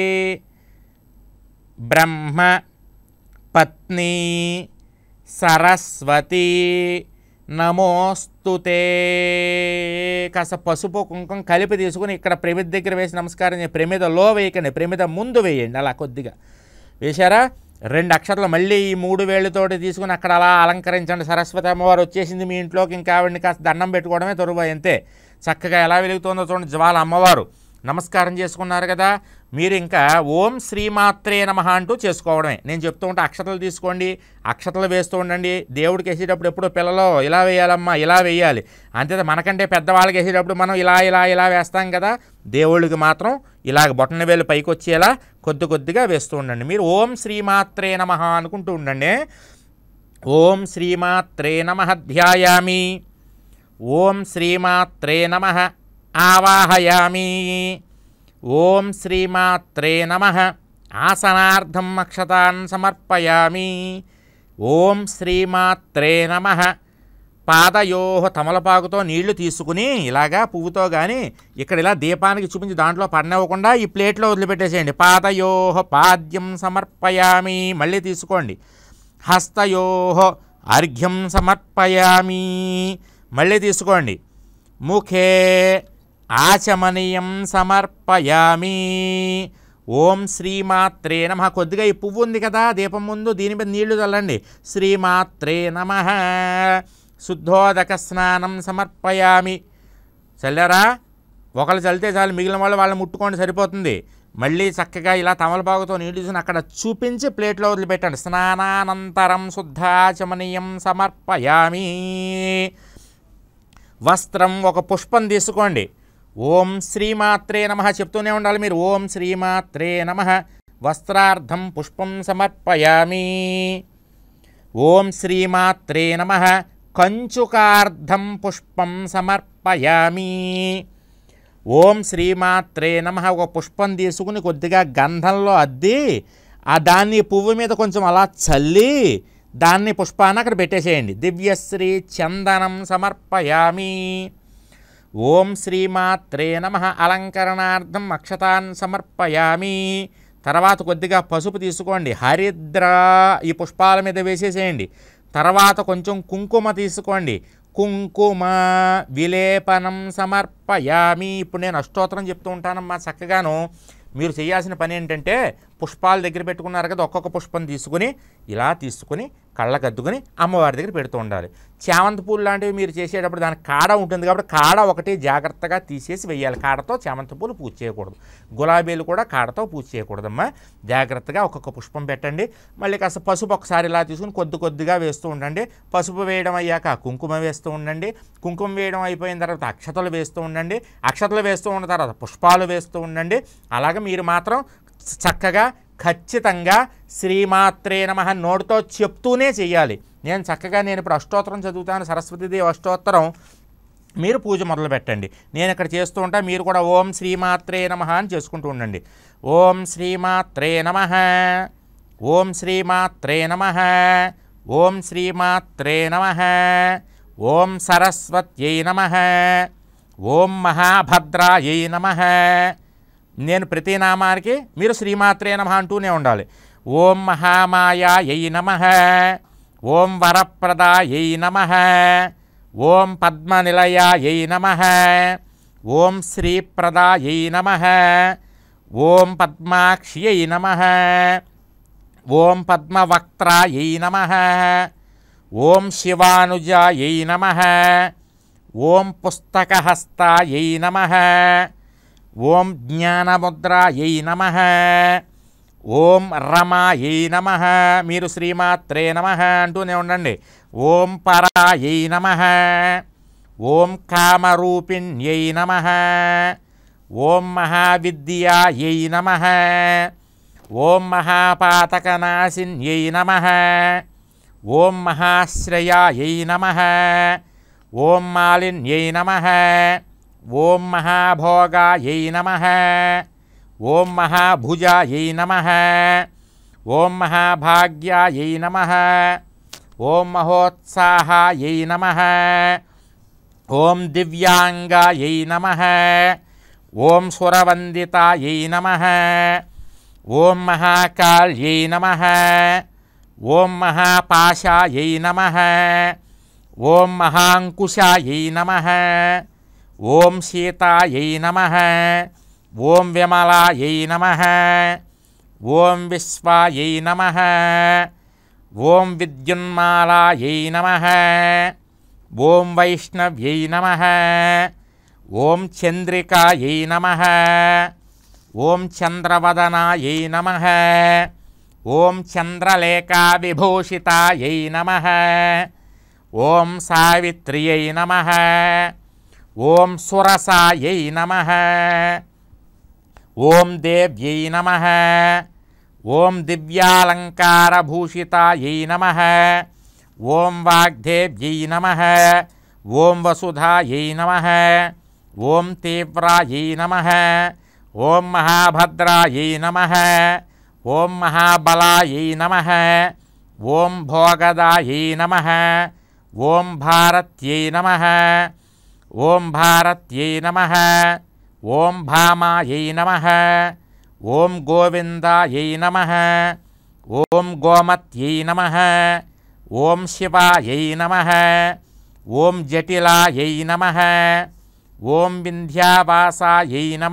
బ్రహ్మ పత్ని సరస్వతి నమోస్తుతే కాస్త పసుపు కుంకుమ కలిపి తీసుకుని ఇక్కడ ప్రమిద దగ్గర వేసి నమస్కారం చేయండి ప్రమిదలో వేయకండి ప్రమిద ముందు వేయండి అలా కొద్దిగా వేశారా రెండు అక్షరాలు మళ్ళీ ఈ మూడు వేళ్ళతోటి తీసుకుని అక్కడ అలా అలంకరించండి సరస్వతి అమ్మవారు వచ్చేసింది మీ ఇంట్లోకి ఇంకా ఆవిడని కాస్త దండం పెట్టుకోవడమే తొరువాయి అంతే చక్కగా ఎలా వెలుగుతుందో చూడండి జ్వాల అమ్మవారు నమస్కారం చేసుకున్నారు కదా మీరు ఇంకా ఓం శ్రీమాత్రే నమ అంటూ చేసుకోవడమే నేను చెప్తూ ఉంటే అక్షతలు తీసుకోండి అక్షతలు వేస్తూ ఉండండి దేవుడికి వేసేటప్పుడు ఎప్పుడు పిల్లలు ఇలా వేయాలమ్మా ఇలా వేయాలి అంతే మనకంటే పెద్దవాళ్ళకి వేసేటప్పుడు మనం ఇలా ఇలా ఇలా వేస్తాం కదా దేవుడికి మాత్రం ఇలాగ బొట్టన వేలు పైకి వచ్చేలా కొద్ది కొద్దిగా వేస్తూ ఉండండి మీరు ఓం శ్రీమాత్రే నమ అనుకుంటూ ఉండండి ఓం శ్రీమాత్రే నమ ధ్యాయామి ఓం శ్రీమాత్రే నమ ఆవాహయామి ఓం శ్రీమాత్రే నమ ఆసనార్థం అక్షతాన్ సమర్పయామి ఓం శ్రీమాత్రే నమ పాదయో తమలపాకుతో నీళ్లు తీసుకుని ఇలాగా పువ్వుతో కానీ ఇక్కడ ఇలా దీపానికి చూపించి దాంట్లో పడనివ్వకుండా ఈ ప్లేట్లో వదిలిపెట్టేసేయండి పాదయో పాద్యం సమర్పయామి మళ్ళీ తీసుకోండి హస్తయో అర్ఘ్యం సమర్పయామి మళ్ళీ తీసుకోండి ముఖే ఆచమనీయం సమర్పయామి ఓం శ్రీమాత్రే నమ కొద్దిగా ఈ పువ్వు ఉంది కదా దీపం ముందు దీని మీద నీళ్లు చల్లండి శ్రీమాత్రే నమ శుద్ధోదక స్నానం సమర్పయామి చల్లారా ఒకళ్ళు చల్లితే చాలు మిగిలిన వాళ్ళు వాళ్ళు ముట్టుకోండి సరిపోతుంది మళ్ళీ చక్కగా ఇలా తమలపాకుతో నీళ్ళు తీసుకుని అక్కడ చూపించి ప్లేట్లో వదిలిపెట్టండి స్నానానంతరం శుద్ధాచమనీయం సమర్పయామి వస్త్రం ఒక పుష్పం తీసుకోండి ఓం శ్రీమాత్రే నమ చెప్తూనే ఉండాలి మీరు ఓం శ్రీమాత్రే నమ వస్త్రార్థం పుష్పం సమర్పయామి ఓం శ్రీమాత్రే నమ కంచుకార్థం పుష్పం సమర్పయామి ఓం శ్రీమాత్రే నమ ఒక పుష్పం తీసుకుని కొద్దిగా గంధంలో అద్ది ఆ దాన్ని పువ్వు మీద కొంచెం అలా చల్లి దాన్ని పుష్పాన్ని అక్కడ పెట్టేసేయండి దివ్యశ్రీ చందనం సమర్పయామి ఓం శ్రీమాత్రే నమ అలంకరణార్థం అక్షతాన్ సమర్పయామి తర్వాత కొద్దిగా పసుపు తీసుకోండి హరిద్ర ఈ పుష్పాల మీద వేసేసేయండి తర్వాత కొంచెం కుంకుమ తీసుకోండి కుంకుమ విలేపనం సమర్పయామి ఇప్పుడు నేను అష్టోత్తరం చెప్తూ ఉంటానమ్మా చక్కగాను మీరు చేయాల్సిన పని ఏంటంటే పుష్పాల దగ్గర పెట్టుకున్నారు కదా ఒక్కొక్క పుష్పం తీసుకుని ఇలా తీసుకుని కళ్ళకద్దుకుని అమ్మవారి దగ్గర పెడుతూ ఉండాలి చామంతి పూలు లాంటివి మీరు చేసేటప్పుడు దానికి కాడ ఉంటుంది కాబట్టి కాడ ఒకటి జాగ్రత్తగా తీసేసి వెయ్యాలి కాడతో చామంతి పూలు పూజ చేయకూడదు గులాబీలు కూడా కాడతో పూజ చేయకూడదమ్మా జాగ్రత్తగా ఒక్కొక్క పుష్పం పెట్టండి మళ్ళీ కాస్త పసుపు ఒకసారి ఇలా తీసుకుని కొద్ది కొద్దిగా వేస్తూ ఉండండి పసుపు వేయడం అయ్యాక కుంకుమ వేస్తూ ఉండండి కుంకుమ వేయడం అయిపోయిన తర్వాత అక్షతలు వేస్తూ ఉండండి అక్షతలు వేస్తూ ఉన్న తర్వాత పుష్పాలు వేస్తూ ఉండండి అలాగే మీరు మాత్రం చక్కగా ఖచ్చితంగా శ్రీమాత్రే నమ నోటితో చెప్తూనే చెయ్యాలి నేను చక్కగా నేను ఇప్పుడు అష్టోత్తరం చదువుతాను సరస్వతీదేవి అష్టోత్తరం మీరు పూజ మొదలు పెట్టండి నేను ఇక్కడ చేస్తూ ఉంటా మీరు కూడా ఓం శ్రీమాత్రే నమ అని చేసుకుంటూ ఉండండి ఓం శ్రీమాత్రే నమ ఓం శ్రీమాత్రే నమ ఓం శ్రీమాత్రే నమ ఓం సరస్వత్యై నమ ఓం మహాభద్రాయై నమ నేను ప్రతి నామానికి మీరు శ్రీమాత్రే నమ అంటూనే ఉండాలి ఓం మహామాయాయై నమ ఓం వరప్రదాయై నమ ఓం పద్మనిలయాయై నమ ఓం శ్రీప్రదాయై నమ ఓం పద్మాక్ష్యై నమ ఓం పద్మవక్త్రాయై నమ ఓం శివానుజాయై నమ ఓం పుస్తకహస్తాయై నమ ఓం జ్ఞానముద్రాయై నమ ఓం రమాయై నమ మీరు శ్రీమాత్రే నమ అంటూనే ఉండండి ఓం పరాయై నమ ఓం కామరూపిణ్యై నమ ఓం మహావిద్యాయై నమ ఓం మహాపాతకనాశిన్యై నమ ఓం మహాశ్రయాయై నమ ఓం మాలిన్యై నమ ఓం మహాభోగాయై నమ ఓం మహాభుజాయై నమ ఓం మహాభాగ్యాయై నమ ఓం మహోత్సాహాయై నమ ఓం దివ్యాంగాయై నమ ఓం సురవందితాయై నమ ఓం మహాకాళ్యై నమ ఓం మహాపాశాయై నమ ఓం మహాంకుశాయై నమ ఓం సీతాయై నమ ఓం విమలాయై నమ ఓం విశ్వాయై నమ ఓం విద్యున్మాలాయై నమ ఓం వైష్ణవ్యై నమ ఓం చంద్రికాయై నమ ఓం చంద్రవదనాయై నమ ఓం చంద్రలేఖా విభూషితాయై నమ ఓం సావిత్ర్యై నమ ఓం సురసాయై నమ ఓం దేవ్యై నమ ఓం దివ్యాలంకారభూషితాయై నమ ఓం వాగ్దేవ్యై నమ ఓం వసుధాయై నమ ఓం తీవ్రాయై నమ ఓం మహాభద్రాయై నమ ఓం మహాబలాయై నమ ఓం భోగదాయై నమ ఓం భారత్యై నమ ఓం భారత్యై నమ ఓం భామాయై నమ ఓం గోవిందాయై నమ ఓం గోమత్యై నమ ఓం శివాయై నమ ఓం జటిలాయై నమ ఓం వింధ్యావాసాయై నమ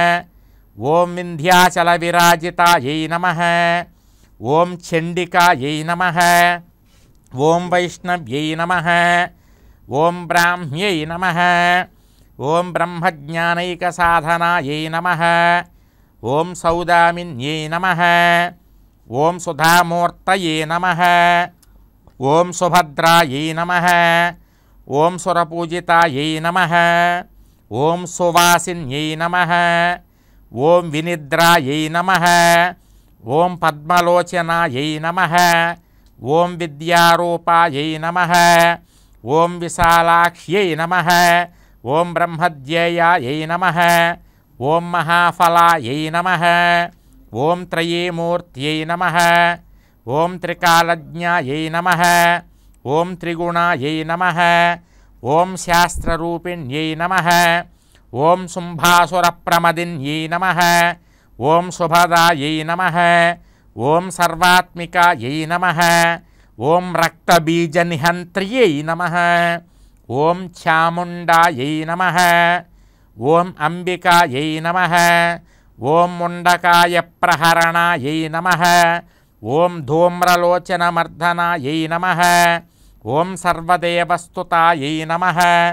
ఓం వింధ్యాచల విరాజితాయై నమ ఓం చండికాయై నమ ఓం వైష్ణవ్యై నమ ఓం బ్రాహ్మ్యై నమ ఓం బ్రహ్మజ్ఞానైక సాధనాయై నమ ఓం సౌదామిన్యై నమ ఓం సుధామూర్తయే నమ ఓం సుభద్రాయై నమ ఓం సురపూజితాయై నమ ఓం సువాసిన్యై నమ ఓం వినిద్రాయై నమ ఓం పద్మలోచనాయై నమ ఓం విద్యారూపాయై నమ ఓం విశాలాక్ష్యై నమ ఓం బ్రహ్మధ్యేయాయై నమ ఓం మహాఫలాయై నమ ఓం త్రయేమూర్త్యై నమ ఓం త్రికాలజ్ఞాయై నమ ఓం త్రిగుణాయై నమ ఓం శాస్త్రరూపిణ్యై నమ ఓం శుంభాసురప్రమదిన్యై నమ ఓం శుభదాయై నమ ఓం సర్వాత్మికాయై నమ ఓం రక్తబీజనిహంత్ర్యై నమ ఓం చాముండాయై నమ ఓం అంబికాయై నమ ఓం ముండకాయ ప్రహరణాయై నమ ఓం ధూమ్రలోచనమర్దనాయై నమ ఓం సర్వదేవస్తుతాయై నమ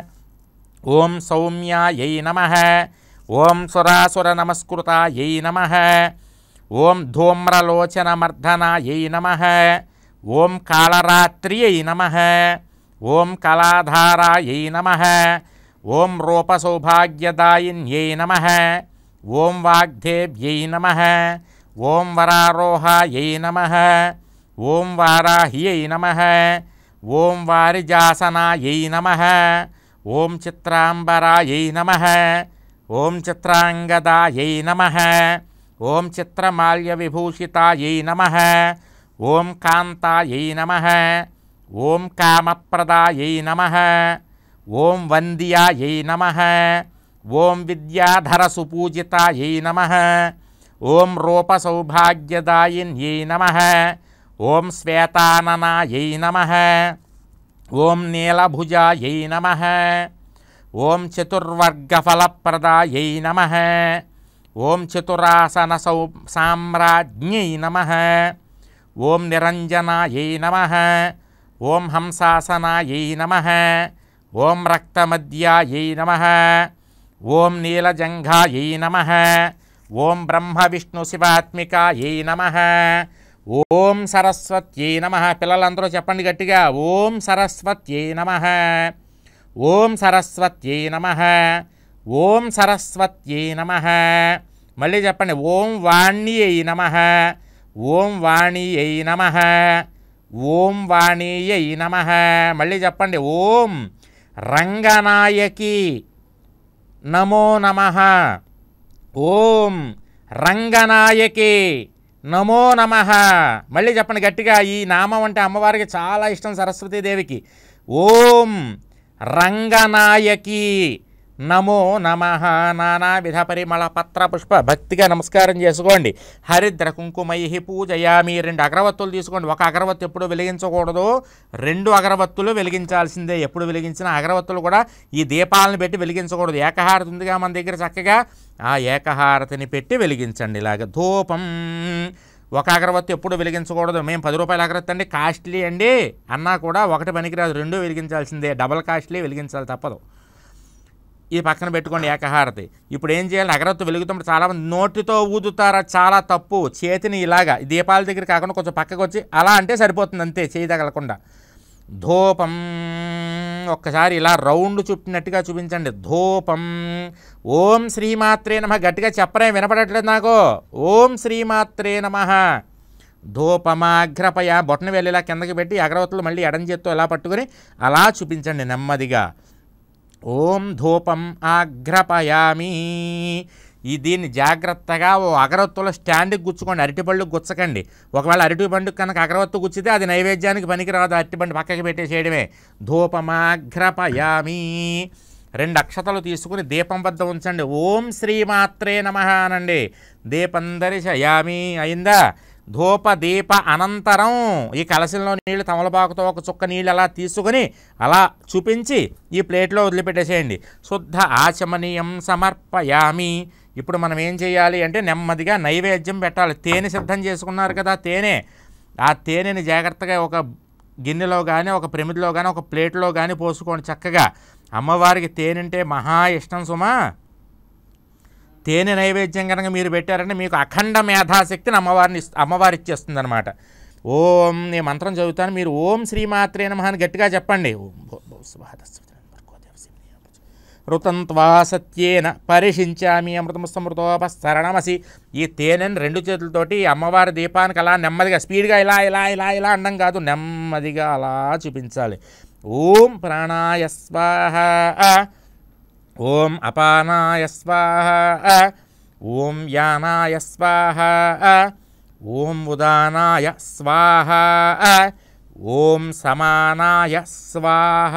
ఓం సౌమ్యాయై నమ ఓం సురాసురనమస్కృతాయై నమ ఓం ధూమ్రలోచనమర్దనాయై నమ ఓం కాళరాత్ర్యై నమ ఓం కళాధారాయై నమ ఓం రూపసౌభాగ్యదాయిన్యై నమ ఓం వాగ్దేవ్యై నమ ఓం వరారోహాయై నమ ఓం వారాహ్యై నమ ఓం వారిజాసనాయై నమ ఓం చిత్రాంబరాయై నమ ఓం చిత్రాంగదాయై నమ ఓం చిత్రమాల్యవిభూషితాయై నమ ఓం కాంతాయై నమ ఓం కామప్రదాయై నమ ఓం వంద్యాయై నమ ఓం విద్యాధరసుపూజితాయై నమ ఓం రూపసౌభాగ్యదాయిన్యై నమ ఓం శ్వేతాననాయై నమ ఓం నీలభుజాయై నమ ఓం చతుర్వర్గఫలప్రదాయై నమ ఓం చతురాసన సౌ సామ్రాజ్ఞై నమ ఓం నిరంజనాయై నమ ఓం హంసాసనాయై నమ ఓం రక్తమద్యాయై నమ ఓం నీలజంఘాయై నమ ఓం బ్రహ్మ విష్ణు శివాత్మికాయై నమ ఓం సరస్వత్యై నమ పిల్లలందరూ చెప్పండి గట్టిగా ఓం సరస్వత్యై నమ ఓం సరస్వత్యై నమ ఓం సరస్వత్యై నమ మళ్ళీ చెప్పండి ఓం వాణ్యై నమ ఓం వాణీయై నమ ఓం వాణీయై నమ మళ్ళీ చెప్పండి ఓం రంగనాయకి నమో నమ ఓం రంగనాయకి నమో నమ మళ్ళీ చెప్పండి గట్టిగా ఈ నామం అంటే అమ్మవారికి చాలా ఇష్టం సరస్వతీదేవికి ఓం రంగనాయకి నమో నమ నానావిధ పరిమళ పత్ర పుష్ప భక్తిగా నమస్కారం చేసుకోండి హరిద్ర కుంకుమై పూజయామి రెండు అగరవత్తులు తీసుకోండి ఒక అగరవత్తు ఎప్పుడు వెలిగించకూడదు రెండు అగరవత్తులు వెలిగించాల్సిందే ఎప్పుడు వెలిగించిన అగరవత్తులు కూడా ఈ దీపాలను పెట్టి వెలిగించకూడదు ఏకహారతి ఉందిగా మన దగ్గర చక్కగా ఆ ఏకహారతిని పెట్టి వెలిగించండి ఇలాగ ధూపం ఒక అగరవత్తి ఎప్పుడు వెలిగించకూడదు మేము పది రూపాయల అగరవత్తి అండి కాస్ట్లీ అండి అన్నా కూడా ఒకటి పనికిరాదు రెండు వెలిగించాల్సిందే డబల్ కాస్ట్లీ వెలిగించాలి తప్పదు ఈ పక్కన పెట్టుకోండి ఏకహారతి ఇప్పుడు ఏం చేయాలి అగరత్తు వెలుగుతున్నప్పుడు చాలామంది నోటితో ఊదుతారా చాలా తప్పు చేతిని ఇలాగా ఈ దీపాల దగ్గర కాకుండా కొంచెం పక్కకు వచ్చి అలా అంటే సరిపోతుంది అంతే చేయి తగలకుండా ధూపం ఒక్కసారి ఇలా రౌండ్ చుట్టినట్టుగా చూపించండి ధూపం ఓం శ్రీమాత్రే నమ గట్టిగా చెప్పరే వినపడట్లేదు నాకు ఓం శ్రీమాత్రే నమ ధూపమాగ్రపయ బొట్టన వెళ్ళి ఇలా కిందకి పెట్టి అగరవత్తులు మళ్ళీ ఎడం చేత్తో ఇలా పట్టుకొని అలా చూపించండి నెమ్మదిగా ఓం ధూపం ఆగ్రపయామి ఈ దీన్ని జాగ్రత్తగా ఓ అగరత్తుల స్టాండ్కి గుచ్చుకోండి అరటిపళ్ళు గుచ్చకండి ఒకవేళ అరటిపండు కనుక అగరవత్తు గుచ్చితే అది నైవేద్యానికి పనికిరాదు అరటిపండు పక్కకి పెట్టేసేయడమే ధూపమాఘ్రపయామి రెండు అక్షతలు తీసుకుని దీపం వద్ద ఉంచండి ఓం శ్రీమాత్రే నమ అనండి దీపం దర్శయామి అయిందా ధూప దీప అనంతరం ఈ కలశంలో నీళ్లు తమలపాకుతో ఒక చుక్క నీళ్ళు అలా తీసుకుని అలా చూపించి ఈ ప్లేట్లో వదిలిపెట్టేసేయండి శుద్ధ ఆచమనీయం సమర్పయామి ఇప్పుడు మనం ఏం చేయాలి అంటే నెమ్మదిగా నైవేద్యం పెట్టాలి తేనె సిద్ధం చేసుకున్నారు కదా తేనె ఆ తేనెని జాగ్రత్తగా ఒక గిన్నెలో కానీ ఒక ప్రమిదిలో కానీ ఒక ప్లేట్లో కానీ పోసుకోండి చక్కగా అమ్మవారికి తేనెంటే మహా ఇష్టం సుమా తేనె నైవేద్యం కనుక మీరు పెట్టారంటే మీకు అఖండ మేధాశక్తిని అమ్మవారిని ఇస్- అమ్మవారి ఇచ్చేస్తుంది అనమాట ఓం నేను మంత్రం చదువుతాను మీరు ఓం శ్రీమాత్రే నమః అని గట్టిగా చెప్పండి ఓం భో- భో స్వాహ తస్సత్ భర్గో దేవసేన ఋతంత్వా సత్యేన పరిశించామి అమృతమస్తమృతోపస్తరణమసి ఈ తేనెని రెండు చేతులతోటి ఈ అమ్మవారి దీపానికి అలా నెమ్మదిగా స్పీడ్గా ఇలా ఇలా ఇలా ఇలా అనడం కాదు నెమ్మదిగా అలా చూపించాలి ఓం ప్రాణాయ స్వాహ ఓం అపానాయ స్వాహ ఓం యానాయ స్వాహ ఓం ఉదానాయ స్వాహ ఓం సమానాయ స్వాహ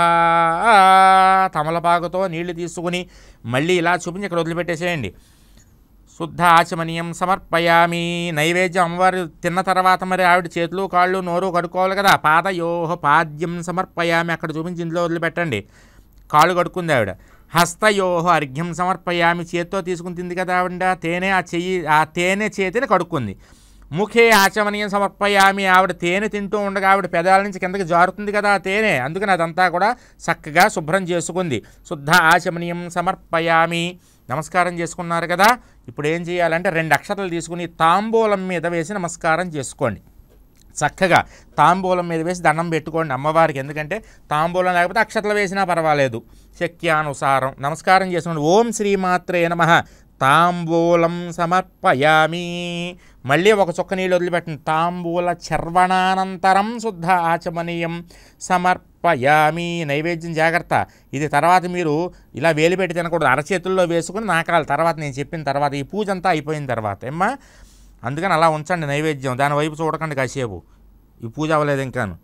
తమలపాకుతో నీళ్లు తీసుకుని మళ్ళీ ఇలా చూపించి ఇక్కడ వదిలిపెట్టేసేయండి శుద్ధ ఆచమనీయం సమర్పయామి నైవేద్యం అమ్మవారు తిన్న తర్వాత మరి ఆవిడ చేతులు కాళ్ళు నోరు కడుక్కోవాలి కదా పాదయోహ పాద్యం సమర్పయామి అక్కడ చూపించి ఇంట్లో వదిలిపెట్టండి కాళ్ళు కడుక్కుంది ఆవిడ హస్తయోహ అర్ఘ్యం సమర్పయామి చేత్తో తీసుకుని తింది కదా ఆవిడ తేనె ఆ చెయ్యి ఆ తేనె చేతిని కడుక్కుంది ముఖే ఆచమనీయం సమర్పయామి ఆవిడ తేనె తింటూ ఉండగా ఆవిడ పెదాల నుంచి కిందకి జారుతుంది కదా ఆ తేనె అందుకని అదంతా కూడా చక్కగా శుభ్రం చేసుకుంది శుద్ధ ఆచమనీయం సమర్పయామి నమస్కారం చేసుకున్నారు కదా ఇప్పుడు ఏం చేయాలంటే రెండు అక్షతలు తీసుకుని తాంబూలం మీద వేసి నమస్కారం చేసుకోండి చక్కగా తాంబూలం మీద వేసి దండం పెట్టుకోండి అమ్మవారికి ఎందుకంటే తాంబూలం లేకపోతే అక్షతలు వేసినా పర్వాలేదు శక్యానుసారం నమస్కారం చేసుకోండి ఓం శ్రీమాత్రే నమ తాంబూలం సమర్పయామి మళ్ళీ ఒక చుక్క నీళ్ళు వదిలిపెట్టండి తాంబూల చర్వణానంతరం శుద్ధ ఆచమనీయం సమర్పయామి నైవేద్యం జాగ్రత్త ఇది తర్వాత మీరు ఇలా వేలు పెట్టి తినకూడదు అరచేతుల్లో వేసుకుని నాకాలి తర్వాత నేను చెప్పిన తర్వాత ఈ పూజ అంతా అయిపోయిన తర్వాత ఏమ్మా అందుకని అలా ఉంచండి నైవేద్యం దాని వైపు చూడకండి కాసేపు ఈ పూజ అవ్వలేదు ఇంకాను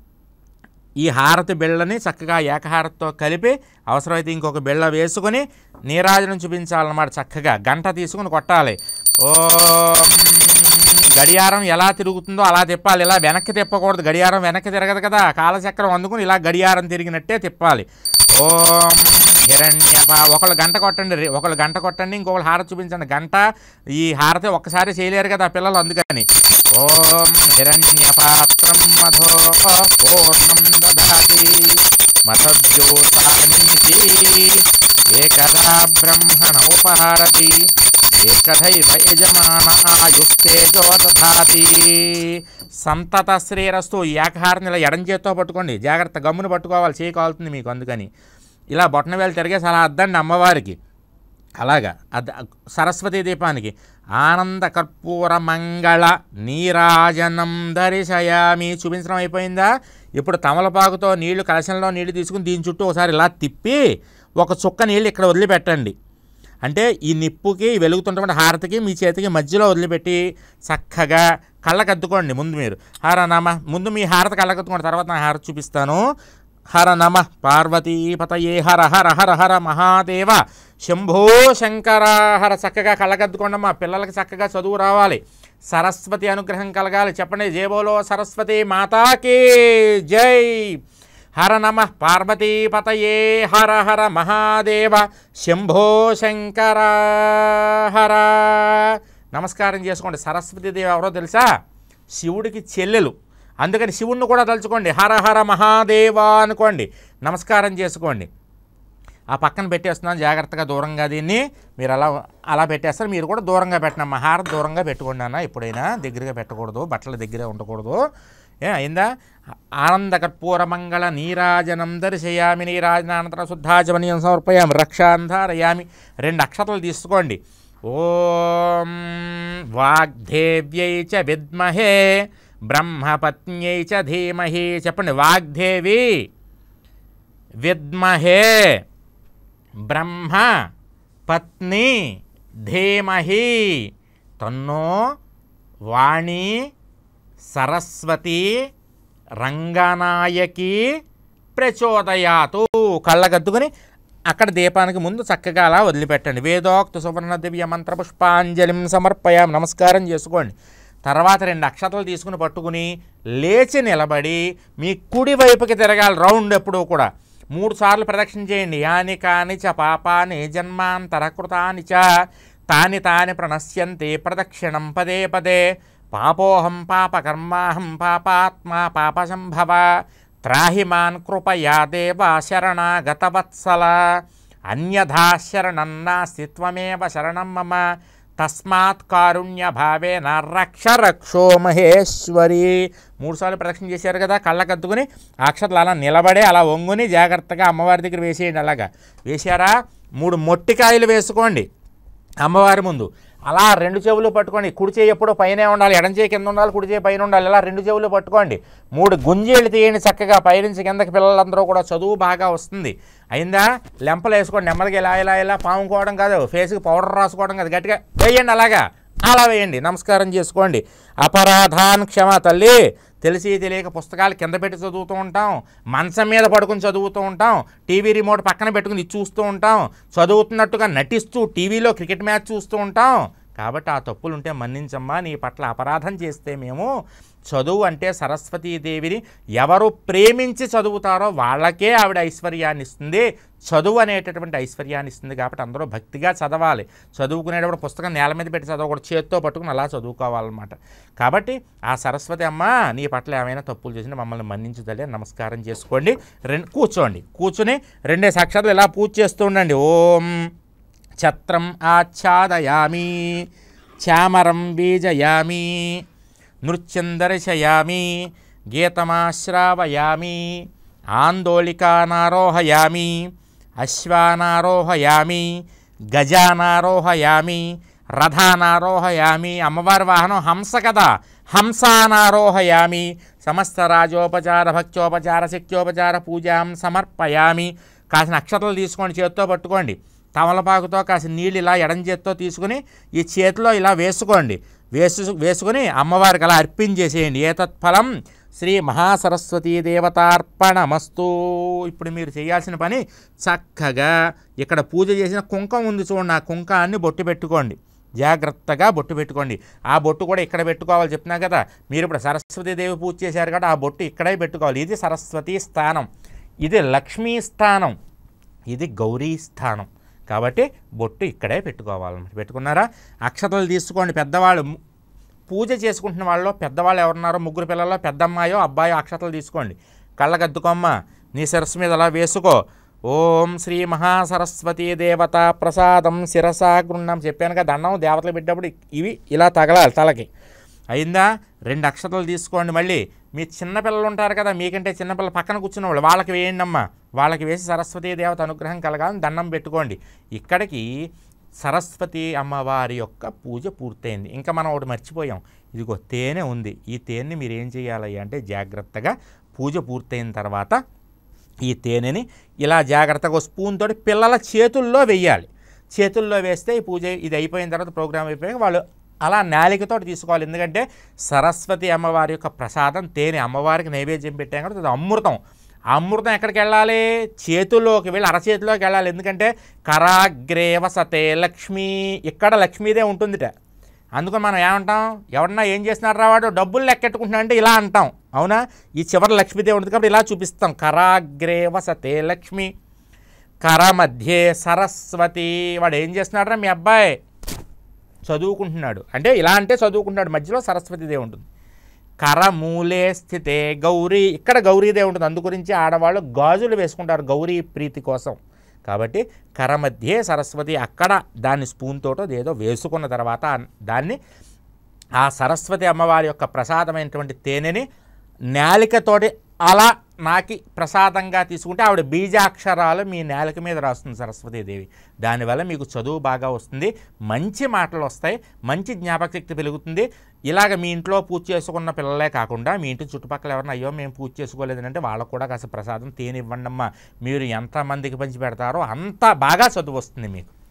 ఈ హారతి బిళ్ళని చక్కగా ఏకహారతితో కలిపి అవసరమైతే ఇంకొక బిళ్ళ వేసుకొని నీరాజనం చూపించాలన్నమాట చక్కగా గంట తీసుకుని కొట్టాలి ఓ గడియారం ఎలా తిరుగుతుందో అలా తిప్పాలి ఇలా వెనక్కి తిప్పకూడదు గడియారం వెనక్కి తిరగదు కదా కాలచక్రం అందుకుని ఇలా గడియారం తిరిగినట్టే తిప్పాలి ఓం హిరణ్యప ఒకళ్ళు గంట కొట్టండి రే- ఒకళ్ళు గంట కొట్టండి ఇంకొకళ్ళు హారతి చూపించండి గంట ఈ హారతి ఒక్కసారి చేయలేరు కదా పిల్లలు అందుకని ఓం హిరణ్యపాత్రం మధో పూర్ణం దదాతి మతద్యోతానీతి ఏకదా బ్రహ్మణ ఉపహారతి ఏకథైవ యజమాన ఆయుస్తేజో దధాతి సంతత శ్రీరస్తు ఈ ఏకహారని ఇలా ఎడం చేత్తో పట్టుకోండి జాగ్రత్త గమ్మును పట్టుకోవాలి చేయి కాలుతుంది మీకు అందుకని ఇలా బొట్టన వేలు తిరిగేసి అలా అద్దండి అమ్మవారికి అలాగా అద సరస్వతీ దీపానికి ఆనంద కర్పూర మంగళ నీరాజనం దర్శయామి చూపించడం అయిపోయిందా ఇప్పుడు తమలపాకుతో నీళ్లు కలశంలో నీళ్లు తీసుకుని దీని చుట్టూ ఒకసారి ఇలా తిప్పి ఒక చుక్క నీళ్ళు ఇక్కడ వదిలిపెట్టండి అంటే ఈ నిప్పుకి ఈ వెలుగుతున్నటువంటి హారతికి మీ చేతికి మధ్యలో వదిలిపెట్టి చక్కగా కళ్ళకద్దుకోండి ముందు మీరు హర నమ ముందు మీ హారతి కళ్ళకద్దుకోండి తర్వాత నా హారతి చూపిస్తాను హర నమ పార్వతీపతయే హర హర హర హర మహాదేవ శంభో శంకర హర చక్కగా కళ్ళకద్దుకోండి మా పిల్లలకి చక్కగా చదువు రావాలి సరస్వతి అనుగ్రహం కలగాలి చెప్పండి జేబోలో సరస్వతి మాతాకి జై హర నమ పార్వతీపతయే హర హర మహాదేవ శంభో శంకర హర నమస్కారం చేసుకోండి సరస్వతీదేవి ఎవరో తెలుసా శివుడికి చెల్లెలు అందుకని శివుణ్ణి కూడా తలుచుకోండి హర హర మహాదేవ అనుకోండి నమస్కారం చేసుకోండి ఆ పక్కన పెట్టేస్తున్నాను జాగ్రత్తగా దూరంగా దీన్ని మీరు అలా అలా పెట్టేస్తారు మీరు కూడా దూరంగా పెట్టిన మహార దూరంగా పెట్టుకోండి అన్న ఎప్పుడైనా దగ్గరగా పెట్టకూడదు బట్టల దగ్గరే ఉండకూడదు ఏ అయిందా ఆనంద కర్పూర మంగళ నీరాజనం దర్శయామి నీరాజనానంతర శుద్ధాచమనీయం సమర్పయామి రక్షాంధారయామి రెండు అక్షతలు తీసుకోండి ఓం వాగ్దేవ్యై చ విద్మహే బ్రహ్మపత్న్యై చ ధీమహి చెప్పండి వాగ్దేవి విద్మహే బ్రహ్మ పత్ని ధీమహి తన్నో వాణి సరస్వతి రంగనాయకి ప్రచోదయాతు కళ్ళగద్దుకుని అక్కడ దీపానికి ముందు చక్కగా అలా వదిలిపెట్టండి వేదోక్త సువర్ణ దివ్య మంత్ర పుష్పాంజలిం సమర్పయాం నమస్కారం చేసుకోండి తర్వాత రెండు అక్షతలు తీసుకుని పట్టుకుని లేచి నిలబడి మీ కుడి వైపుకి తిరగాలి రౌండ్ ఎప్పుడూ కూడా మూడు సార్లు ప్రదక్షిణ చేయండి యాని కాని చ పాపాని జన్మాంతరకృతాని చ తాని తాని ప్రణశ్యంతి ప్రదక్షిణం పదే పదే పాపోహం పాపకర్మాహం పాపాత్మా పాపసంభవ త్రాహి మాన్ కృపయా దేవ శరణాగతవత్సల అన్యథా శరణం నాస్తి త్వమేవ శరణం మమ తస్మాత్ కారుణ్య భావేన రక్ష రక్షో మహేశ్వరి మూడుసార్లు ప్రదక్షిణ చేశారు కదా కళ్ళకద్దుకుని అక్షతలు అలా నిలబడే అలా వంగుని జాగ్రత్తగా అమ్మవారి దగ్గర వేసేయండి అలాగా వేశారా మూడు మొట్టికాయలు వేసుకోండి అమ్మవారి ముందు అలా రెండు చెవులు పట్టుకోండి కుడి చేయి ఎప్పుడూ పైనే ఉండాలి ఎడం చేయి కింద ఉండాలి కుడి చేయి పైన ఉండాలి ఇలా రెండు చెవులు పట్టుకోండి మూడు గుంజేళ్ళు తీయండి చక్కగా పైనుంచి కిందకి పిల్లలందరూ కూడా చదువు బాగా వస్తుంది అయిందా లెంపలు వేసుకోండి నెమ్మదిగా ఇలా ఇలా ఇలా పాముకోవడం కాదు ఫేస్కి పౌడర్ రాసుకోవడం కాదు గట్టిగా వేయండి అలాగా అలా వేయండి నమస్కారం చేసుకోండి అపరాధాన్ క్షమ తల్లి తెలిసి తెలియక పుస్తకాలు కింద పెట్టి చదువుతూ ఉంటాం మంచం మీద పడుకుని చదువుతూ ఉంటాం టీవీ రిమోట్ పక్కన పెట్టుకుని ఇది చూస్తూ ఉంటాం చదువుతున్నట్టుగా నటిస్తూ టీవీలో క్రికెట్ మ్యాచ్ చూస్తూ ఉంటాం కాబట్టి ఆ తప్పులు ఉంటే మన్నించమ్మా నీ పట్ల అపరాధం చేస్తే మేము చదువు అంటే సరస్వతీదేవిని ఎవరు ప్రేమించి చదువుతారో వాళ్ళకే ఆవిడ ఐశ్వర్యాన్ని ఇస్తుంది చదువు అనేటటువంటి ఐశ్వర్యాన్ని ఇస్తుంది కాబట్టి అందరూ భక్తిగా చదవాలి చదువుకునేటప్పుడు పుస్తకం నేల మీద పెట్టి చదవకూడదు చేత్తో పట్టుకుని అలా చదువుకోవాలన్నమాట కాబట్టి ఆ సరస్వతి అమ్మ నీ పట్ల ఏమైనా తప్పులు చేసినా మమ్మల్ని మన్నించు తల్లి అని నమస్కారం చేసుకోండి రెండు కూర్చోండి కూర్చుని రెండే సాక్షాత్లు ఇలా పూజ చేస్తూ ఉండండి ఓం ఛత్రం ఆచ్ఛాదయామి చామరం బీజయామి నృత్యం దర్శయామి గీతమాశ్రావయామి ఆందోళికానారోహయామి అశ్వానారోహయామి గజానారోహయామి రథానారోహయామి అమ్మవారి వాహనం హంస కదా హంసానారోహయామి సమస్త రాజోపచార భక్త్యోపచార శక్త్యోపచార పూజాం సమర్పయామి కాసిన అక్షతలు తీసుకోండి చేత్తో పట్టుకోండి తమలపాకుతో కాసిన నీళ్ళు ఇలా ఎడం చేత్తో తీసుకుని ఈ చేతిలో ఇలా వేసుకోండి వేసు వేసుకుని అమ్మవారికి అలా అర్పించేసేయండి ఏతత్ఫలం శ్రీ మహాసరస్వతీ దేవతార్పణమస్తు ఇప్పుడు మీరు చేయాల్సిన పని చక్కగా ఇక్కడ పూజ చేసిన కుంకం ఉంది చూడండి ఆ కుంకాన్ని బొట్టు పెట్టుకోండి జాగ్రత్తగా బొట్టు పెట్టుకోండి ఆ బొట్టు కూడా ఇక్కడ పెట్టుకోవాలి చెప్తున్నా కదా మీరు ఇప్పుడు సరస్వతీదేవి పూజ చేశారు కదా ఆ బొట్టు ఇక్కడే పెట్టుకోవాలి ఇది సరస్వతీ స్థానం ఇది లక్ష్మీ స్థానం ఇది గౌరీ స్థానం కాబట్టి బొట్టు ఇక్కడే పెట్టుకోవాలన్నమాట పెట్టుకున్నారా అక్షతలు తీసుకోండి పెద్దవాళ్ళు ము- పూజ చేసుకుంటున్న వాళ్ళలో పెద్దవాళ్ళు ఎవరున్నారో ముగ్గురు పిల్లల్లో పెద్దమ్మాయో అబ్బాయో అక్షతలు తీసుకోండి కళ్ళగద్దుకోమ్మ నీ శిరస్సు మీద అలా వేసుకో ఓం శ్రీ మహాసరస్వతీ దేవత ప్రసాదం శిరసా గృహం చెప్పాను కదా దండం దేవతలు పెట్టేటప్పుడు ఇవి ఇలా తగలాలి తలకి అయిందా రెండు అక్షతలు తీసుకోండి మళ్ళీ మీ చిన్నపిల్లలు ఉంటారు కదా మీకంటే చిన్నపిల్లలు పక్కన కూర్చున్న వాళ్ళు వాళ్ళకి వేయండి అమ్మా వాళ్ళకి వేసి సరస్వతీ దేవత అనుగ్రహం కలగాలని దండం పెట్టుకోండి ఇక్కడికి సరస్వతి అమ్మవారి యొక్క పూజ పూర్తయింది ఇంకా మనం ఒకటి మర్చిపోయాం ఇదిగో తేనె ఉంది ఈ తేనెని మీరు ఏం చేయాలి అంటే జాగ్రత్తగా పూజ పూర్తయిన తర్వాత ఈ తేనెని ఇలా జాగ్రత్తగా స్పూన్ తోటి పిల్లల చేతుల్లో వెయ్యాలి చేతుల్లో వేస్తే ఈ పూజ ఇది అయిపోయిన తర్వాత ప్రోగ్రామ్ అయిపోయాక వాళ్ళు అలా నాలికతో తీసుకోవాలి ఎందుకంటే సరస్వతి అమ్మవారి యొక్క ప్రసాదం తేనె అమ్మవారికి నైవేద్యం పెట్టాం కాబట్టి అది అమృతం ఆ అమృతం ఎక్కడికి వెళ్ళాలి చేతుల్లోకి వెళ్ళి అరచేతిలోకి వెళ్ళాలి ఎందుకంటే కరాగ్రే వసతే లక్ష్మీ ఇక్కడ లక్ష్మీదే ఉంటుందిట అందుకని మనం ఏమంటాం ఎవరన్నా ఏం చేస్తున్నారా వాడు డబ్బులు లెక్కెట్టుకుంటున్నా అంటే ఇలా అంటాం అవునా ఈ చివరి లక్ష్మీదేవి ఉంటుంది కాబట్టి ఇలా చూపిస్తాం కరాగ్రే వసతే లక్ష్మి కర మధ్యే సరస్వతి వాడు ఏం చేస్తున్నాడరా మీ అబ్బాయి చదువుకుంటున్నాడు అంటే ఇలా అంటే చదువుకుంటున్నాడు మధ్యలో సరస్వతిదేవి ఉంటుంది కరమూలే స్థితే గౌరీ ఇక్కడ గౌరీదేవి ఉంటుంది అందుగురించి ఆడవాళ్ళు గాజులు వేసుకుంటారు గౌరీ ప్రీతి కోసం కాబట్టి కర మధ్యే సరస్వతి అక్కడ దాన్ని స్పూన్ తోటో ఏదో వేసుకున్న తర్వాత ఆ- దాన్ని ఆ సరస్వతి అమ్మవారి యొక్క ప్రసాదమైనటువంటి తేనెని నేలికతోటి అలా నాకి ప్రసాదంగా తీసుకుంటే ఆవిడ బీజాక్షరాలు మీ నేలిక మీద రాస్తుంది సరస్వతీదేవి దానివల్ల మీకు చదువు బాగా వస్తుంది మంచి మాటలు వస్తాయి మంచి జ్ఞాపకశక్తి పెరుగుతుంది ఇలాగ మీ ఇంట్లో పూజ చేసుకున్న పిల్లలే కాకుండా మీ ఇంటి చుట్టుపక్కల ఎవరైనా అయ్యో మేము పూజ చేసుకోలేదంటే వాళ్ళకు కూడా కాస్త ప్రసాదం తేనె ఇవ్వండి అమ్మా మీరు ఎంతమందికి పంచి పెడతారో అంత బాగా చదువు వస్తుంది మీకు